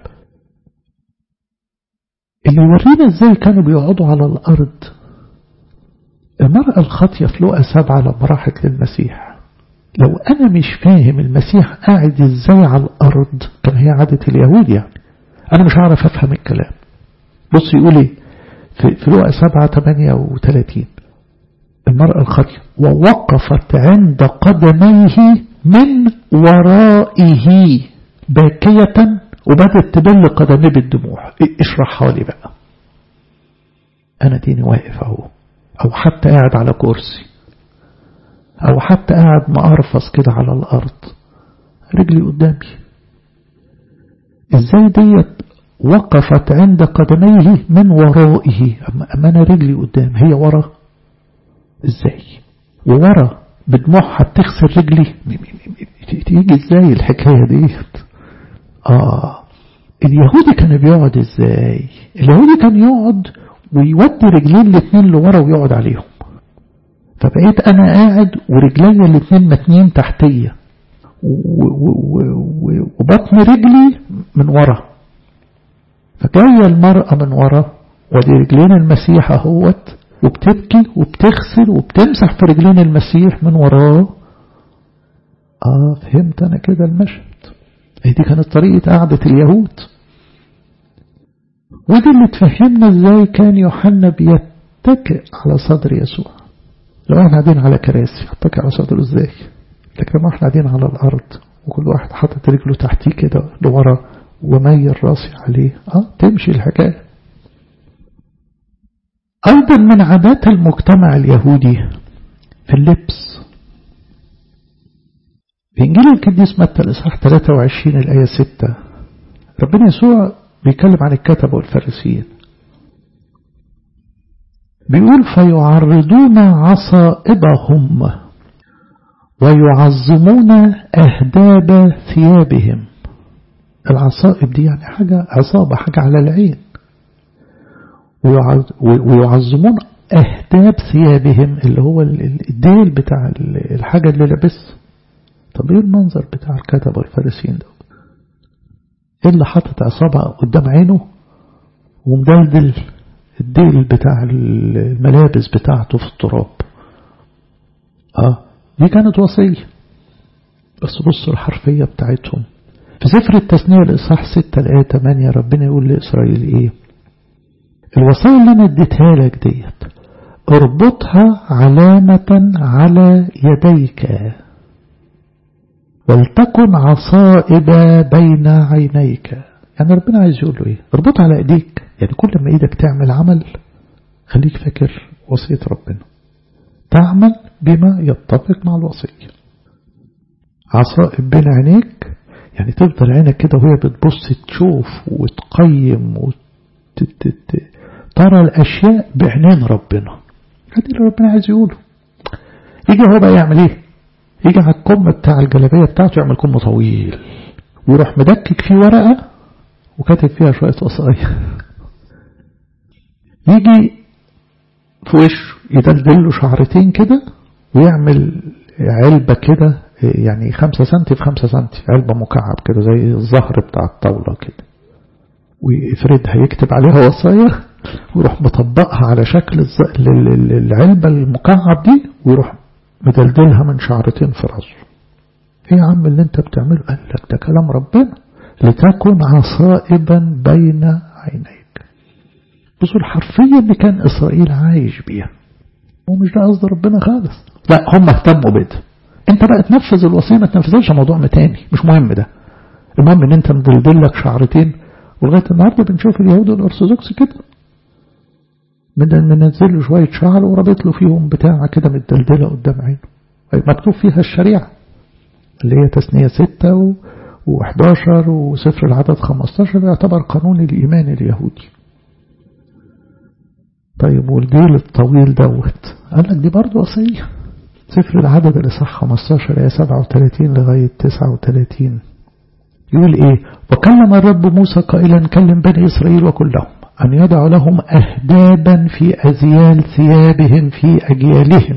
اللي يورينا ازاي كانوا بيقعدوا على الارض المرأة الخاطية في لقى سبعة لما راحت للمسيح لو أنا مش فاهم المسيح قاعد ازاي على الأرض كان هي عادة اليهود يعني أنا مش هعرف أفهم الكلام بص يقول ايه في, في لقى سبعة تمانية وتلاتين المرأة الخاطية ووقفت عند قدميه من ورائه باكية وبدأت تبل قدميه بالدموع اشرحها لي بقى أنا ديني واقف أهو أو حتى قاعد على كرسي أو حتى قاعد مقرفص كده على الأرض رجلي قدامي إزاي ديت وقفت عند قدميه من ورائه أما أنا رجلي قدام هي ورا إزاي وورا بدموعها بتغسل رجلي تيجي إزاي الحكاية ديت آه اليهودي كان بيقعد إزاي اليهودي كان يقعد ويودي رجلين الاثنين لورا ويقعد عليهم فبقيت انا قاعد ورجلي الاثنين متنين تحتية وبطن رجلي من ورا فجاية المرأة من ورا ودي رجلين المسيح اهوت وبتبكي وبتغسل وبتمسح في رجلين المسيح من وراه اه فهمت انا كده المشهد دي كانت طريقة قعدة اليهود ودي اللي تفهمنا ازاي كان يوحنا بيتكئ على صدر يسوع لو احنا قاعدين على كراسي يتكئ على صدره ازاي لكن لما احنا قاعدين على الارض وكل واحد حاطط رجله تحتيه كده لورا وميل راسي عليه اه تمشي الحكايه ايضا من عادات المجتمع اليهودي في اللبس في انجيل القديس متى الاصحاح 23 الايه 6 ربنا يسوع بيتكلم عن الكتبه والفارسيين بيقول فيعرضون عصائبهم ويعظمون أهداب ثيابهم العصائب دي يعني حاجة عصابة حاجة على العين ويعظمون أهداب ثيابهم اللي هو الديل بتاع الحاجة اللي لابسها طب ايه المنظر بتاع الكتبة والفارسيين ده ايه اللي حاطط عصابة قدام عينه ومدلدل الديل بتاع الملابس بتاعته في التراب اه دي كانت وصية بس بصوا الحرفية بتاعتهم في سفر التثنية الإصحاح 6 الآية 8 ربنا يقول لإسرائيل إيه الوصية اللي أنا اديتها لك ديت اربطها علامة على يديك ولتكن عصائب بين عينيك يعني ربنا عايز يقول له ايه اربطها على ايديك يعني كل ما ايدك تعمل عمل خليك فاكر وصية ربنا تعمل بما يتفق مع الوصية عصائب بين عينيك يعني تفضل عينك كده وهي بتبص تشوف وتقيم وترى الأشياء بعينين ربنا هذه اللي ربنا عايز يقوله يجي هو بقى يعمل ايه يجي على الكم بتاع الجلابية بتاعته يعمل كم طويل ويروح مدكك فيه ورقة وكاتب فيها شوية وصايا يجي في وشه يدلدل له شعرتين كده ويعمل علبة كده يعني خمسة سنتي في خمسة سنتي علبة مكعب كده زي الظهر بتاع الطاولة كده ويفردها يكتب عليها وصايا ويروح مطبقها على شكل العلبة المكعب دي ويروح مدلدلها من شعرتين في راسه ايه يا عم اللي انت بتعمله قال لك ده كلام ربنا لتكن عصائبا بين عينيك بصوا الحرفية اللي كان إسرائيل عايش بيها ومش ده قصد ربنا خالص لا هم اهتموا بده انت بقى تنفذ الوصية ما تنفذش موضوع تاني مش مهم ده المهم ان انت مدلدل لك شعرتين ولغاية النهاردة بنشوف اليهود الأرثوذكس كده منزل له شوية شعر وربط له فيهم بتاعة كده متدلدلة قدام عينه مكتوب فيها الشريعة اللي هي تثنية ستة و... و11 وسفر العدد 15 يعتبر قانون الإيمان اليهودي طيب والجيل الطويل دوت قال لك دي برضه وصية سفر العدد الإصحاح 15 آية 37 لغاية 39 يقول إيه وكلم الرب موسى قائلا كلم بني إسرائيل وكلهم أن يضع لهم أهدابا في أزيال ثيابهم في أجيالهم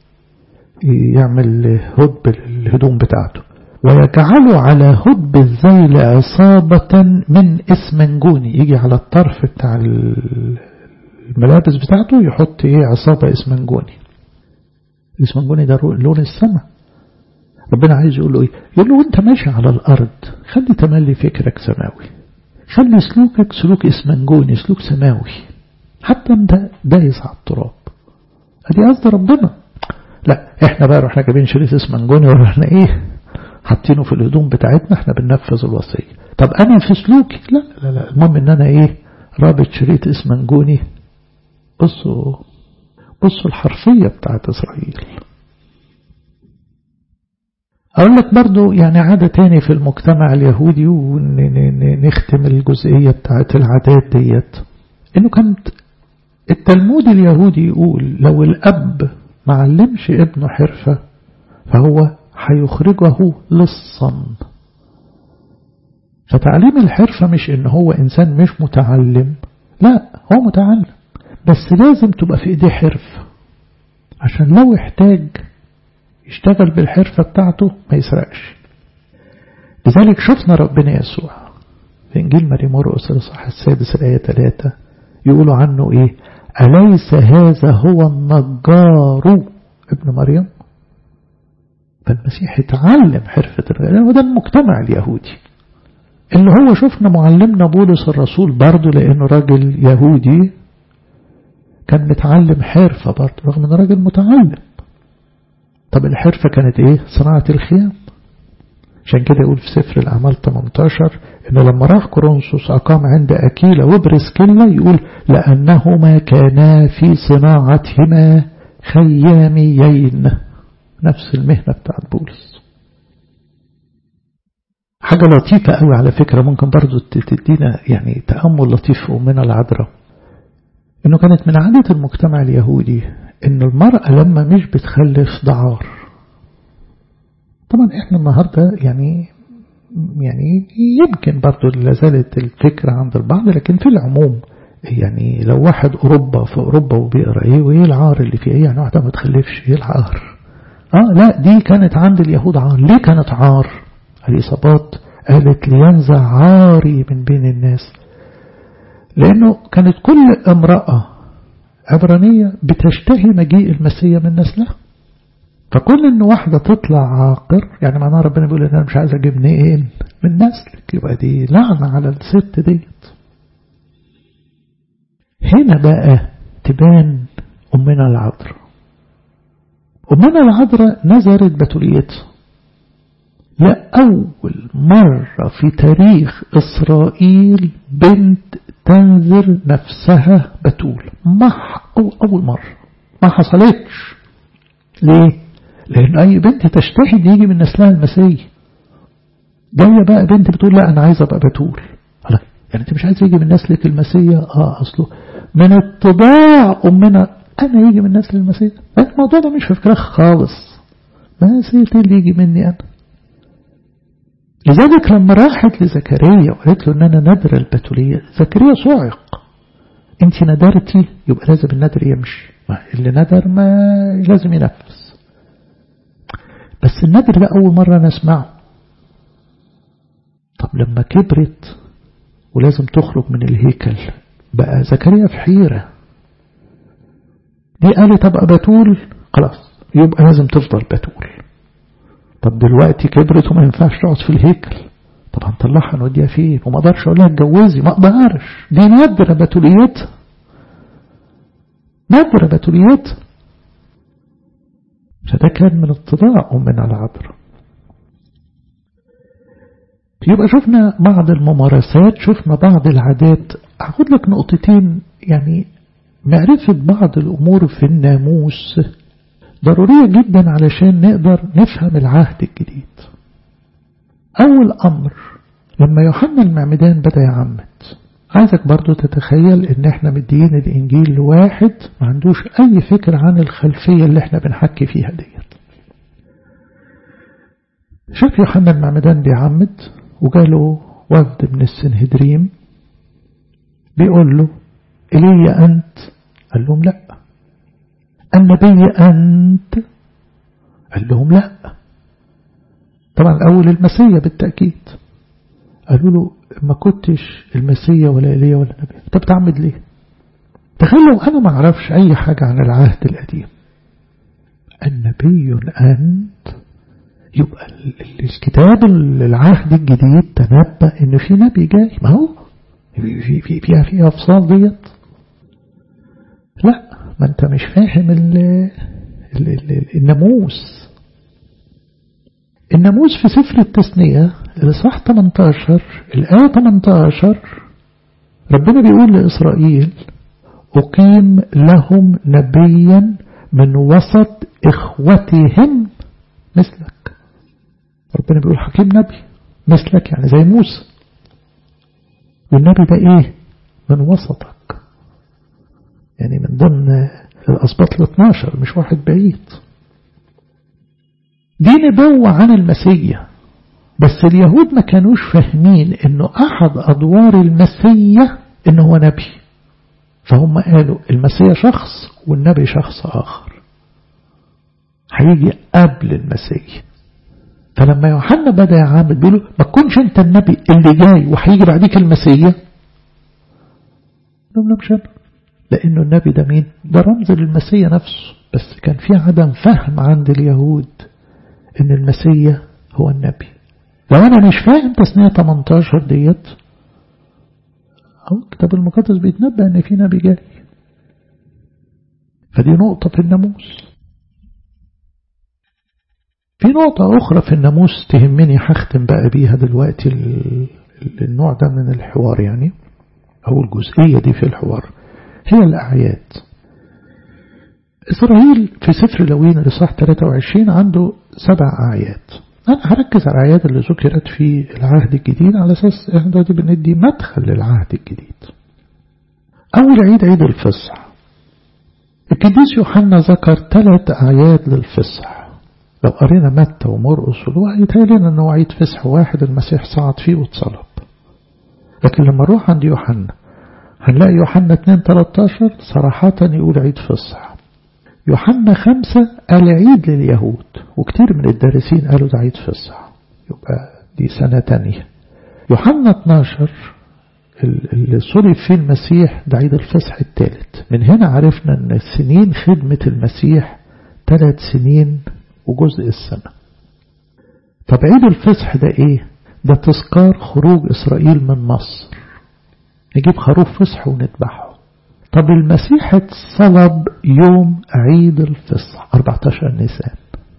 يعمل هدب الهدوم بتاعته ويجعل على هدب الذيل عصابة من اسمنجوني يجي على الطرف بتاع الملابس بتاعته يحط ايه عصابة اسمنجوني الاسمنجوني ده لون السماء ربنا عايز يقول له ايه يقول له وانت ماشي على الارض خلي تملي فكرك سماوي خلي سلوكك سلوك اسمنجوني سلوك سماوي حتى انت دايس على التراب ادي قصد ربنا لا احنا بقى رحنا جايبين شريط اسمنجوني ورحنا ايه حاطينه في الهدوم بتاعتنا احنا بننفذ الوصية طب انا في سلوكي لا لا لا المهم ان انا ايه رابط شريط اسمنجوني بصوا بصوا الحرفية بتاعت اسرائيل اقول لك برضو يعني عادة تاني في المجتمع اليهودي ونختم الجزئية بتاعت العادات ديت انه كانت التلمود اليهودي يقول لو الاب ما علمش ابنه حرفة فهو هيخرجه لصا فتعليم الحرفة مش ان هو انسان مش متعلم لا هو متعلم بس لازم تبقى في ايديه حرفة عشان لو احتاج يشتغل بالحرفة بتاعته ما يسرقش لذلك شفنا ربنا يسوع في انجيل مريم مرقس الاصحاح السادس الايه 3 يقولوا عنه ايه أليس هذا هو النجار ابن مريم فالمسيح اتعلم حرفة الغير وده المجتمع اليهودي اللي هو شفنا معلمنا بولس الرسول برضه لأنه راجل يهودي كان متعلم حرفة برضه رغم انه راجل متعلم طب الحرفة كانت ايه صناعة الخيام عشان كده يقول في سفر الأعمال 18 إنه لما راح كورنثوس أقام عند أكيلا وبرسكيلا يقول لأنهما كانا في صناعتهما خياميين نفس المهنة بتاعت بولس حاجة لطيفة قوي على فكرة ممكن برضو تدينا يعني تأمل لطيف في أمنا العذراء إنه كانت من عادة المجتمع اليهودي إن المرأة لما مش بتخلف دعار طبعا إحنا النهاردة يعني يعني يمكن برضو لازالت الفكرة عند البعض لكن في العموم يعني لو واحد أوروبا في أوروبا وبيقرأ إيه وإيه العار اللي فيه إيه يعني واحدة ما تخلفش إيه العار آه لا دي كانت عند اليهود عار ليه كانت عار الإصابات قالت لينزع عاري من بين الناس لأنه كانت كل امرأة عبرانية بتشتهي مجيء المسيح من نسلها فكل ان واحدة تطلع عاقر يعني معناها ربنا بيقول ان انا مش عايز اجيب منين من نسلك يبقى دي لعنة على الست ديت هنا بقى تبان امنا العذراء امنا العذراء نزرت بتوليتها لأول مرة في تاريخ إسرائيل بنت تنذر نفسها بتول ما أو أول مرة ما حصلتش ليه؟ لأن أي بنت تشتهي إن يجي من نسلها المسيح جاية بقى بنت بتقول لا أنا عايزة أبقى بتول لا يعني أنت مش عايز يجي من نسلك المسيح آه أصله من اتباع أمنا أنا يجي من نسل المسيح الموضوع ده مش في فكرة خالص ما سيتي اللي يجي مني أنا لذلك لما راحت لزكريا وقالت له ان انا ندر البتولية زكريا صعق انت ندرتي يبقى لازم الندر يمشي اللي ندر ما لازم ينفذ بس الندر ده اول مرة نسمعه طب لما كبرت ولازم تخرج من الهيكل بقى زكريا في حيرة دي قالت ابقى بتول خلاص يبقى لازم تفضل بتول طب دلوقتي كبرت وما ينفعش تقعد في الهيكل طب هنطلعها نوديها فين وما اقدرش اقول لها اتجوزي ما اقدرش دي نادرة بتوليتها نادرة بتوليتها فده كان من اتضاع أمنا العذراء يبقى شفنا بعض الممارسات شفنا بعض العادات أخذ لك نقطتين يعني معرفة بعض الأمور في الناموس ضرورية جدا علشان نقدر نفهم العهد الجديد أول أمر لما يوحنا المعمدان بدأ يعمد عايزك برضو تتخيل ان احنا مديين الانجيل لواحد ما عندوش اي فكرة عن الخلفية اللي احنا بنحكي فيها ديت شاف يوحنا المعمدان بيعمد وجاله وفد من السنهدريم بيقول له إلي أنت قال لهم لا النبي أنت قال لهم لا طبعا الأول المسيح بالتأكيد قالوا له ما كنتش المسيح ولا إيليا ولا نبي طب تعمد ليه تخيل لو أنا ما أعرفش أي حاجة عن العهد القديم النبي أنت يبقى الكتاب العهد الجديد تنبأ إن في نبي جاي ما هو في في فيها فيها أفصال ديت لا ما أنت مش فاهم ال ال ال الناموس الناموس في سفر التثنية الإصحاح 18 الآية 18 ربنا بيقول لإسرائيل أقيم لهم نبيا من وسط إخوتهم مثلك ربنا بيقول حكيم نبي مثلك يعني زي موسى والنبي ده إيه من وسطك يعني من ضمن الأسباط ال 12 مش واحد بعيد دي نبوة عن المسيح بس اليهود ما كانوش فاهمين انه احد ادوار المسيح انه هو نبي فهم قالوا المسيح شخص والنبي شخص اخر هيجي قبل المسيح فلما يوحنا بدأ يعامل بيقولوا ما تكونش انت النبي اللي جاي وهيجي بعديك المسيح لهم لا مش انا لأنه النبي ده مين ده رمز للمسيح نفسه بس كان في عدم فهم عند اليهود ان المسيح هو النبي لو انا مش فاهم تسنية 18 ديت أو الكتاب المقدس بيتنبأ ان في نبي جاي فدي نقطة في الناموس في نقطة أخرى في الناموس تهمني هختم بقى بيها دلوقتي النوع ده من الحوار يعني أو الجزئية دي في الحوار هي الأعياد إسرائيل في سفر لوين الإصحاح 23 عنده سبع أعياد أنا هركز على الأعياد اللي ذكرت في العهد الجديد على أساس إحنا دلوقتي بندي مدخل للعهد الجديد أول عيد عيد الفصح القديس يوحنا ذكر ثلاث أعياد للفصح لو قرينا متى ومرقس ولوقا يتهيأ لنا أنه عيد فصح واحد المسيح صعد فيه واتصلب لكن لما نروح عند يوحنا هنلاقي يوحنا 2 13 صراحة يقول عيد فصح يوحنا خمسة قال عيد لليهود وكتير من الدارسين قالوا ده عيد فصح يبقى دي سنة تانية يوحنا 12 اللي صلب فيه المسيح ده عيد الفصح الثالث من هنا عرفنا ان سنين خدمة المسيح ثلاث سنين وجزء السنة طب عيد الفصح ده ايه ده تذكار خروج إسرائيل من مصر نجيب خروف فصح ونذبحه طب المسيح اتصلب يوم عيد الفصح 14 نيسان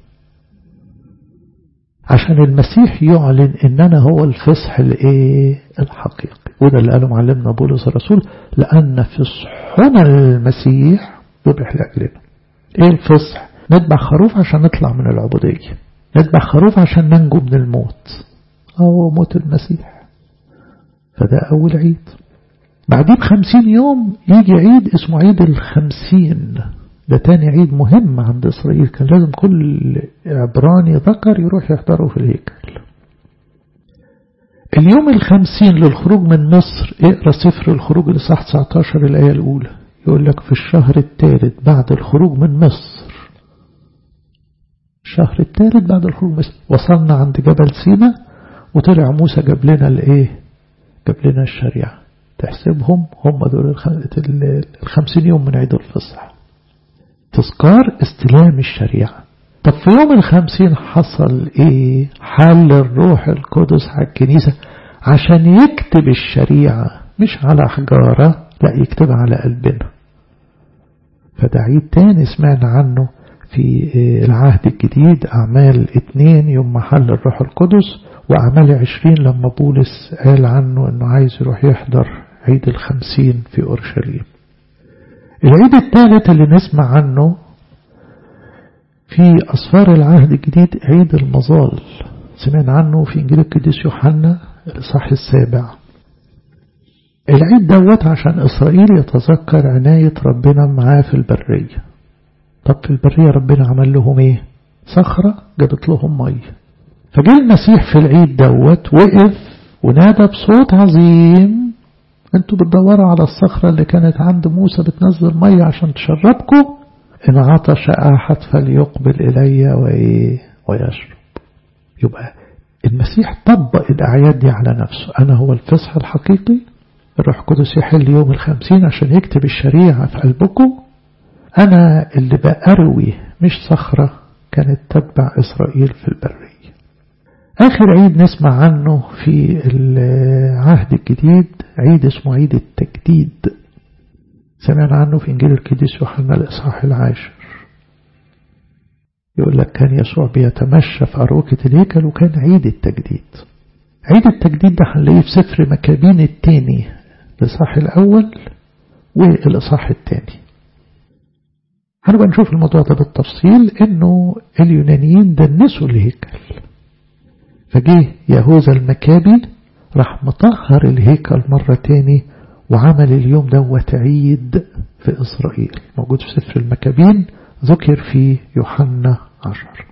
عشان المسيح يعلن اننا هو الفصح الايه الحقيقي وده اللي قاله معلمنا بولس الرسول لان فصحنا المسيح ذبح لاجلنا ايه الفصح نذبح خروف عشان نطلع من العبوديه نذبح خروف عشان ننجو من الموت هو موت المسيح فده اول عيد بعديه بخمسين يوم يجي عيد اسمه عيد الخمسين ده تاني عيد مهم عند إسرائيل كان لازم كل عبراني ذكر يروح يحضره في الهيكل اليوم الخمسين للخروج من مصر اقرأ سفر الخروج لصح 19 الآية الأولى يقول لك في الشهر الثالث بعد الخروج من مصر الشهر الثالث بعد الخروج من مصر وصلنا عند جبل سينا وطلع موسى جاب لنا الايه جاب لنا الشريعة تحسبهم هم دول الخمسين يوم من عيد الفصح تذكار استلام الشريعة طب في يوم الخمسين حصل ايه حل الروح القدس على الكنيسة عشان يكتب الشريعة مش على حجارة لا يكتبها على قلبنا فده عيد تاني سمعنا عنه في العهد الجديد أعمال اتنين يوم محل الروح القدس وأعمال عشرين لما بولس قال عنه أنه عايز يروح يحضر عيد الخمسين في أورشليم العيد الثالث اللي نسمع عنه في أسفار العهد الجديد عيد المظال سمعنا عنه في إنجيل القديس يوحنا الإصحاح السابع العيد دوت عشان إسرائيل يتذكر عناية ربنا معاه في البرية طب في البرية ربنا عمل لهم ايه صخرة جابت لهم مية فجاء المسيح في العيد دوت وقف ونادى بصوت عظيم انتوا بتدوروا على الصخرة اللي كانت عند موسى بتنزل مية عشان تشربكم إن عطش أحد فليقبل إلي وإيه ويشرب يبقى المسيح طبق الأعياد دي على نفسه أنا هو الفصح الحقيقي الروح القدس يحل يوم الخمسين عشان يكتب الشريعة في قلبكم أنا اللي بأروي مش صخرة كانت تتبع إسرائيل في البرية آخر عيد نسمع عنه في العهد الجديد عيد اسمه عيد التجديد سمعنا عنه في إنجيل القديس يوحنا الإصحاح العاشر يقول لك كان يسوع بيتمشى في أروكة الهيكل وكان عيد التجديد عيد التجديد ده هنلاقيه في سفر مكابين الثاني الإصحاح الأول والإصحاح الثاني هنبقى نشوف الموضوع ده بالتفصيل إنه اليونانيين دنسوا الهيكل فجه يهوذا المكابي راح مطهر الهيكل مرة تاني وعمل اليوم دوت عيد في إسرائيل موجود في سفر المكابين ذكر في يوحنا عشر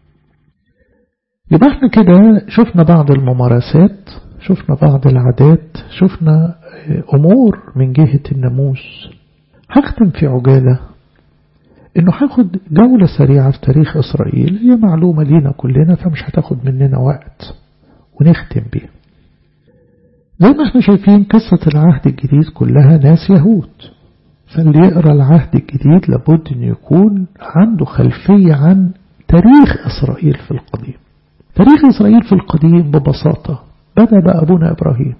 يبقى احنا كده شفنا بعض الممارسات شفنا بعض العادات شفنا أمور من جهة الناموس هختم في عجالة انه هاخد جولة سريعة في تاريخ اسرائيل هي معلومة لينا كلنا فمش هتاخد مننا وقت ونختم بيها زي ما احنا شايفين قصة العهد الجديد كلها ناس يهود فاللي يقرأ العهد الجديد لابد أن يكون عنده خلفية عن تاريخ إسرائيل في القديم تاريخ إسرائيل في القديم ببساطة بدأ بأبونا إبراهيم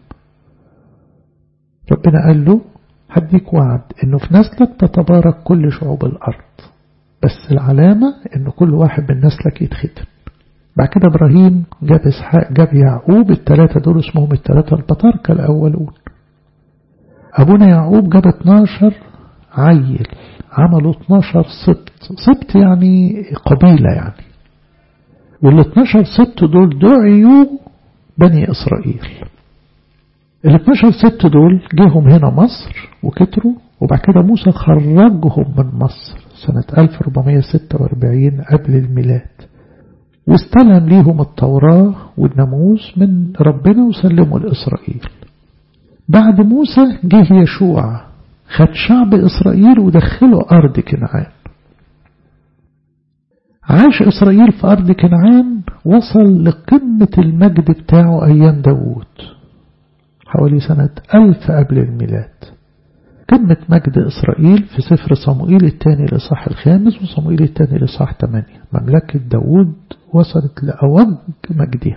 ربنا قال له هديك وعد انه في نسلك تتبارك كل شعوب الارض بس العلامة ان كل واحد من نسلك يتختم بعد كده ابراهيم جاب اسحاق جاب يعقوب الثلاثة دول اسمهم الثلاثة البطاركة الاولون ابونا يعقوب جاب 12 عيل عملوا 12 سبت سبت يعني قبيلة يعني وال 12 سبت دول دعيوا بني اسرائيل ال 12 ست دول جيهم هنا مصر وكتروا وبعد كده موسى خرجهم من مصر سنة 1446 قبل الميلاد واستلم ليهم التوراة والناموس من ربنا وسلموا لإسرائيل بعد موسى جه يشوع خد شعب إسرائيل ودخله أرض كنعان عاش إسرائيل في أرض كنعان وصل لقمة المجد بتاعه أيام داوود حوالي سنة ألف قبل الميلاد قمة مجد إسرائيل في سفر صموئيل الثاني لصح الخامس وصموئيل الثاني لصح ثمانية مملكة داود وصلت لأوج مجدها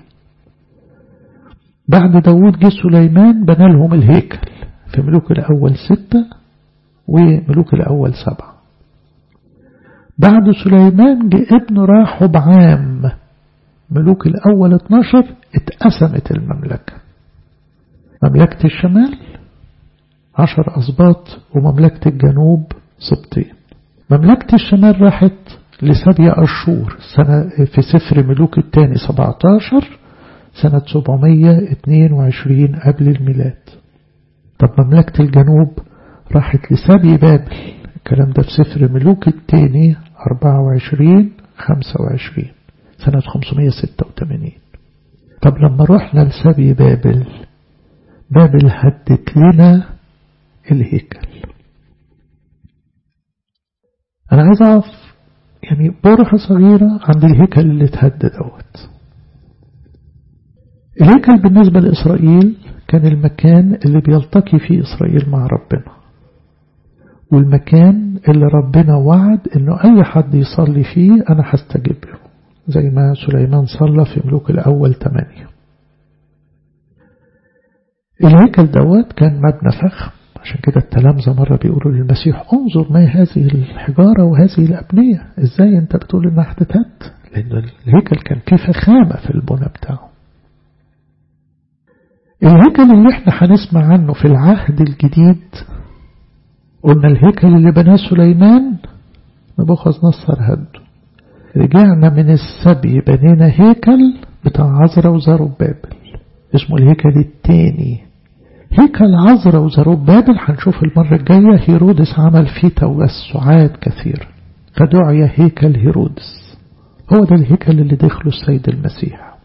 بعد داود جه سليمان بنى لهم الهيكل في ملوك الأول ستة وملوك الأول سبعة بعد سليمان جه ابنه راحوا بعام ملوك الأول 12 اتقسمت المملكة مملكة الشمال عشر أسباط ومملكة الجنوب سبطين مملكة الشمال راحت لسبع أشهر سنة في سفر ملوك الثاني 17 سنة 722 قبل الميلاد طب مملكة الجنوب راحت لسبي بابل الكلام ده في سفر ملوك الثاني 24 25 سنة 586 طب لما رحنا لسبي بابل بابل هدت لنا الهيكل أنا عايز أعرف يعني برهة صغيرة عند الهيكل اللي اتهد دوت الهيكل بالنسبة لإسرائيل كان المكان اللي بيلتقي فيه إسرائيل مع ربنا والمكان اللي ربنا وعد انه اي حد يصلي فيه انا هستجيب له زي ما سليمان صلى في ملوك الاول 8 الهيكل دوت كان مبنى فخم عشان كده التلامذة مرة بيقولوا للمسيح انظر ما هذه الحجارة وهذه الأبنية ازاي انت بتقول انها هتتهد لأن الهيكل كان فيه فخامة في البنى بتاعه الهيكل اللي احنا هنسمع عنه في العهد الجديد قلنا الهيكل اللي بناه سليمان نبوخذ نصر هده رجعنا من السبي بنينا هيكل بتاع عزرا وزربابل اسمه الهيكل التاني هيكل عزرا وزربابل هنشوف المرة الجاية هيرودس عمل فيه توسعات كثيرة فدعي هيكل هيرودس هو ده الهيكل اللي دخله السيد المسيح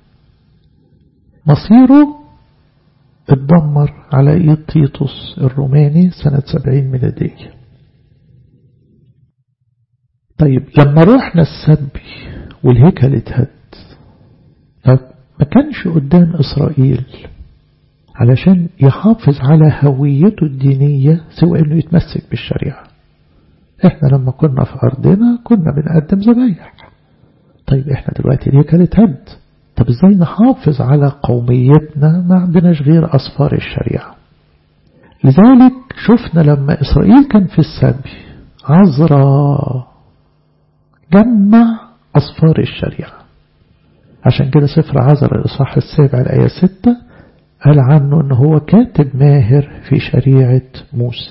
مصيره اتدمر على ايد تيتوس الروماني سنة سبعين ميلادية طيب لما روحنا السبي والهيكل اتهد فما كانش قدام إسرائيل علشان يحافظ على هويته الدينية سوى انه يتمسك بالشريعة احنا لما كنا في ارضنا كنا بنقدم ذبايح طيب احنا دلوقتي الهيكل اتهد طب ازاي نحافظ على قوميتنا ما عندناش غير أصفار الشريعة لذلك شفنا لما إسرائيل كان في السبي عزرا جمع أصفار الشريعة عشان كده سفر عزرا الإصحاح السابع الآية ستة قال عنه أنه هو كاتب ماهر في شريعة موسى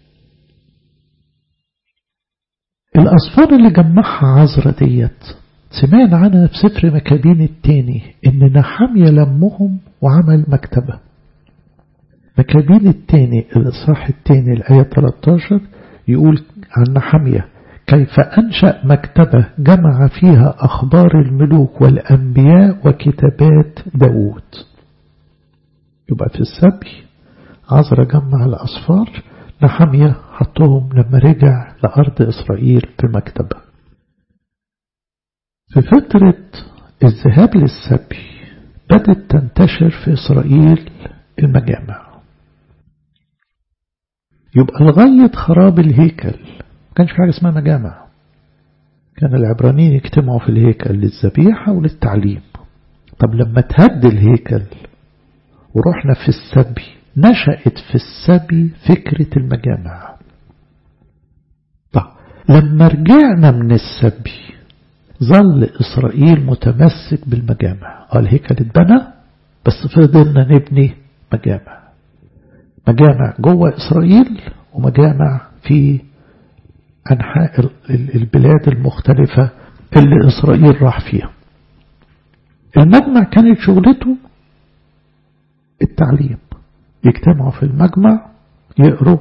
الأصفار اللي جمعها عزرا ديت سمعنا عنها في سفر مكابين التاني إن نحمية لمهم وعمل مكتبة مكابين التاني الإصحاح التاني الآية 13 يقول عن نحمية كيف أنشأ مكتبة جمع فيها أخبار الملوك والأنبياء وكتابات داود يبقى في السبي عزرا جمع الأصفار نحمية حطهم لما رجع لأرض إسرائيل في مكتبة في فترة الذهاب للسبي بدأت تنتشر في إسرائيل المجامع يبقى لغاية خراب الهيكل ما كانش في حاجة اسمها مجامع كان العبرانيين يجتمعوا في الهيكل للذبيحة وللتعليم طب لما تهد الهيكل ورحنا في السبي نشأت في السبي فكرة المجامع طب لما رجعنا من السبي ظل إسرائيل متمسك بالمجامع قال الهيكل اتبنى بس فضلنا نبني مجامع مجامع جوه إسرائيل ومجامع في أنحاء البلاد المختلفة اللي إسرائيل راح فيها المجمع كانت شغلته التعليم يجتمعوا في المجمع يقروا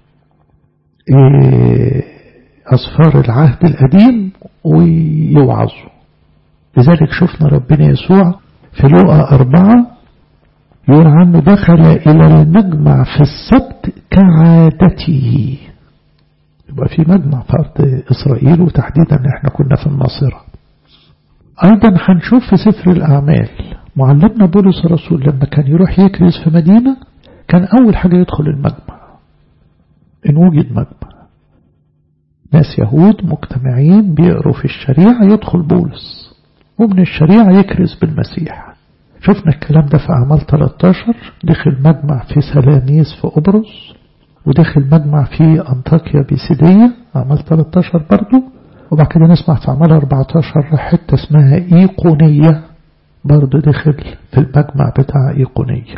أسفار العهد القديم ويوعظوا لذلك شفنا ربنا يسوع في لوقا أربعة يقول عنه دخل إلى المجمع في السبت كعادته يبقى في مجمع في أرض إسرائيل وتحديدا احنا كنا في الناصرة أيضا هنشوف في سفر الأعمال معلمنا بولس الرسول لما كان يروح يكرز في مدينة كان أول حاجة يدخل المجمع إن وجد مجمع ناس يهود مجتمعين بيقروا في الشريعة يدخل بولس ومن الشريعة يكرز بالمسيح شفنا الكلام ده في أعمال 13 دخل مجمع في سلاميس في أبرص ودخل مجمع في أنطاكيا بيسيدية أعمال 13 برضو وبعد كده نسمع في أعمال 14 حتة اسمها إيقونية برضو دخل في المجمع بتاع إيقونية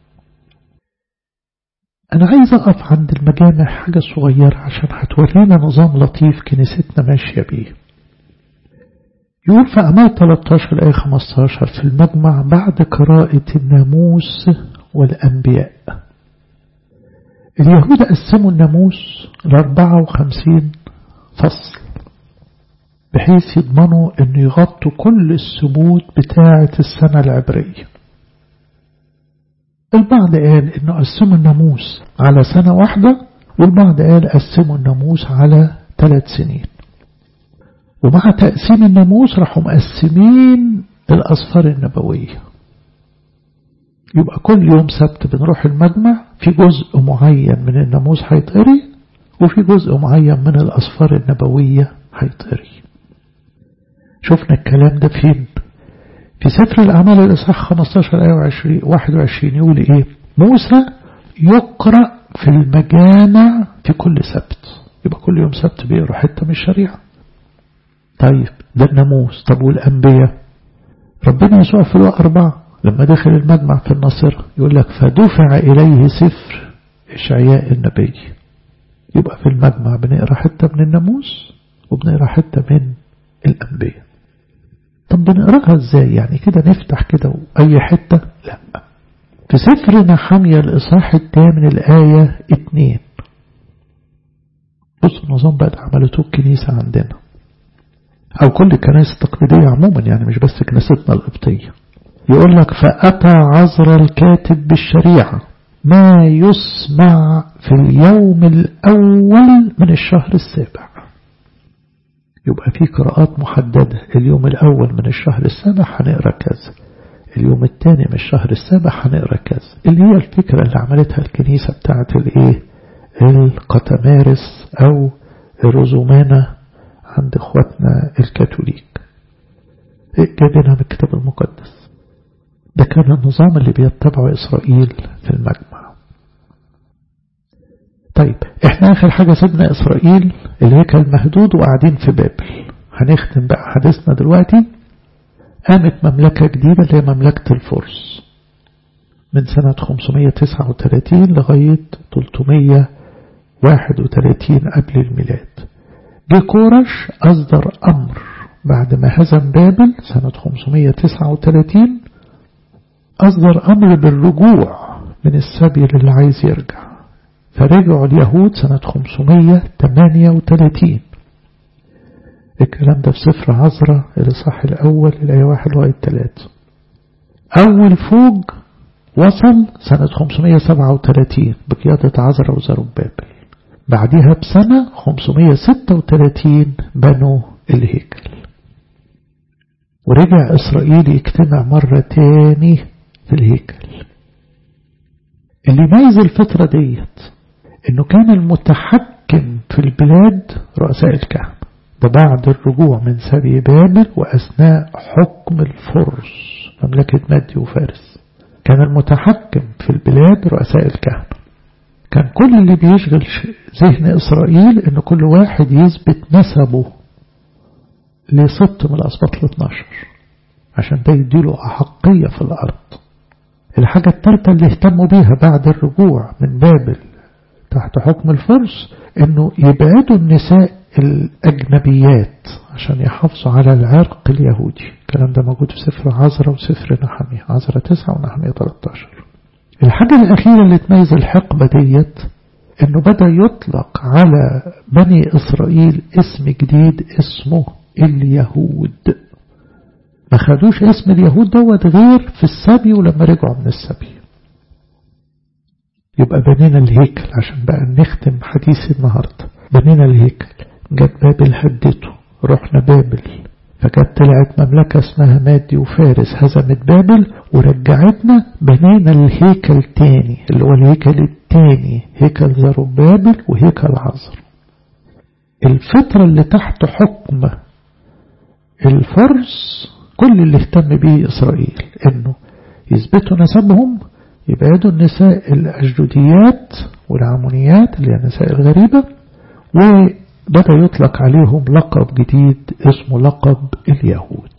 أنا عايز أقف عند المجامع حاجة صغيرة عشان هتورينا نظام لطيف كنيستنا ماشية بيه يقول في أعمال 13 آية 15 في المجمع بعد قراءة الناموس والأنبياء اليهود قسموا الناموس ل 54 فصل بحيث يضمنوا أن يغطوا كل الثبوت بتاعة السنة العبرية البعض قال أنه قسموا الناموس على سنة واحدة والبعض قال قسموا الناموس على ثلاث سنين ومع تقسيم الناموس راحوا مقسمين الأسفار النبوية يبقى كل يوم سبت بنروح المجمع في جزء معين من الناموس هيتقري وفي جزء معين من الأسفار النبوية هيتقري شفنا الكلام ده فين في سفر الأعمال الإصحاح 15 آية 20 21 يقول إيه موسى يقرأ في المجامع في كل سبت يبقى كل يوم سبت بيقرأ حتة من الشريعة طيب ده الناموس طب والأنبياء ربنا يسوع في الوقت أربعة لما دخل المجمع في الناصرة يقول لك فدفع إليه سفر إشعياء النبي يبقى في المجمع بنقرأ حتة من الناموس وبنقرأ حتة من الأنبياء طب بنقراها ازاي يعني كده نفتح كده أي حتة لا في سفر نحمية الإصحاح الثامن الآية اتنين بص النظام بقى عملته الكنيسة عندنا أو كل الكنائس التقليدية عموما يعني مش بس كنيستنا القبطية يقول لك فأتى عذر الكاتب بالشريعة ما يسمع في اليوم الأول من الشهر السابع يبقى في قراءات محددة اليوم الأول من الشهر السابع هنقرأ كذا اليوم الثاني من الشهر السابع هنقرأ كذا اللي هي الفكرة اللي عملتها الكنيسة بتاعت الايه القتمارس أو الرزومانة عند اخواتنا الكاثوليك جايبينها من الكتاب المقدس ده كان النظام اللي بيتبعه إسرائيل في المجمع طيب احنا آخر حاجة سيبنا إسرائيل الهيكل مهدود وقاعدين في بابل هنختم بقى حديثنا دلوقتي قامت مملكة جديدة اللي هي مملكة الفرس من سنة 539 لغاية 331 قبل الميلاد جه كورش أصدر أمر بعد ما هزم بابل سنة 539 أصدر أمر بالرجوع من السبي اللي عايز يرجع فرجعوا اليهود سنة 538 الكلام ده في سفر عزرة الإصحاح الأول الآية واحد لغاية ثلاثة أول فوج وصل سنة 537 بقيادة عزرة وزربابل بعدها بسنة 536 بنوا الهيكل ورجع إسرائيل يجتمع مرة تاني في الهيكل اللي ميز الفترة ديت انه كان المتحكم في البلاد رؤساء الكهنة ده بعد الرجوع من سبي بابل وأثناء حكم الفرس مملكة مادي وفارس كان المتحكم في البلاد رؤساء الكهنة كان كل اللي بيشغل ذهن إسرائيل إن كل واحد يثبت نسبه لست من الأسباط ال 12 عشان ده يديله أحقية في الأرض الحاجة الثالثة اللي اهتموا بيها بعد الرجوع من بابل تحت حكم الفرس انه يبعدوا النساء الاجنبيات عشان يحافظوا على العرق اليهودي الكلام ده موجود في سفر عزرة وسفر نحمية عزرة 9 ونحمية 13 الحاجة الأخيرة اللي تميز الحقبة ديت انه بدأ يطلق على بني إسرائيل اسم جديد اسمه اليهود ما خدوش اسم اليهود دوت غير في السبي ولما رجعوا من السبي يبقى بنينا الهيكل عشان بقى نختم حديث النهاردة بنينا الهيكل جت بابل هدته رحنا بابل فكانت طلعت مملكة اسمها مادي وفارس هزمت بابل ورجعتنا بنينا الهيكل تاني اللي هو الهيكل التاني هيكل زربابل وهيكل عزر الفترة اللي تحت حكم الفرس كل اللي اهتم به إسرائيل انه يثبتوا نسبهم يبعدوا النساء الأجدوديات والعمونيات اللي هي النساء الغريبة وبدأ يطلق عليهم لقب جديد اسمه لقب اليهود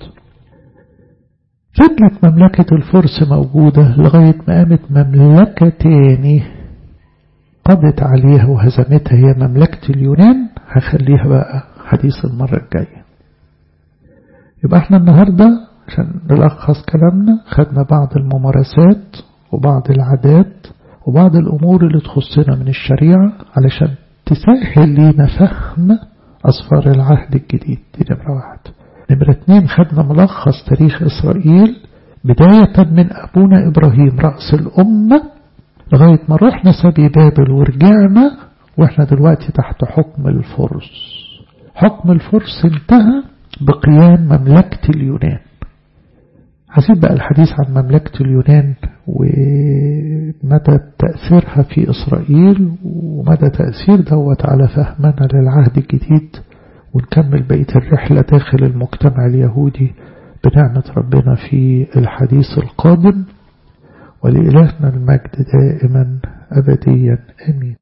فضلت مملكة الفرس موجودة لغاية ما قامت مملكة تاني قضت عليها وهزمتها هي مملكة اليونان هخليها بقى حديث المرة الجاية يبقى احنا النهاردة عشان نلخص كلامنا خدنا بعض الممارسات وبعض العادات وبعض الأمور اللي تخصنا من الشريعة علشان تسهل لينا فهم أصفار العهد الجديد دي نمرة واحد نمرة اتنين خدنا ملخص تاريخ إسرائيل بداية من أبونا إبراهيم رأس الأمة لغاية ما رحنا سبي بابل ورجعنا وإحنا دلوقتي تحت حكم الفرس حكم الفرس انتهى بقيام مملكة اليونان هسيب بقى الحديث عن مملكة اليونان ومدى تأثيرها في إسرائيل ومدى تأثير دوت على فهمنا للعهد الجديد ونكمل بقية الرحلة داخل المجتمع اليهودي بنعمة ربنا في الحديث القادم ولإلهنا المجد دائما أبديا أمين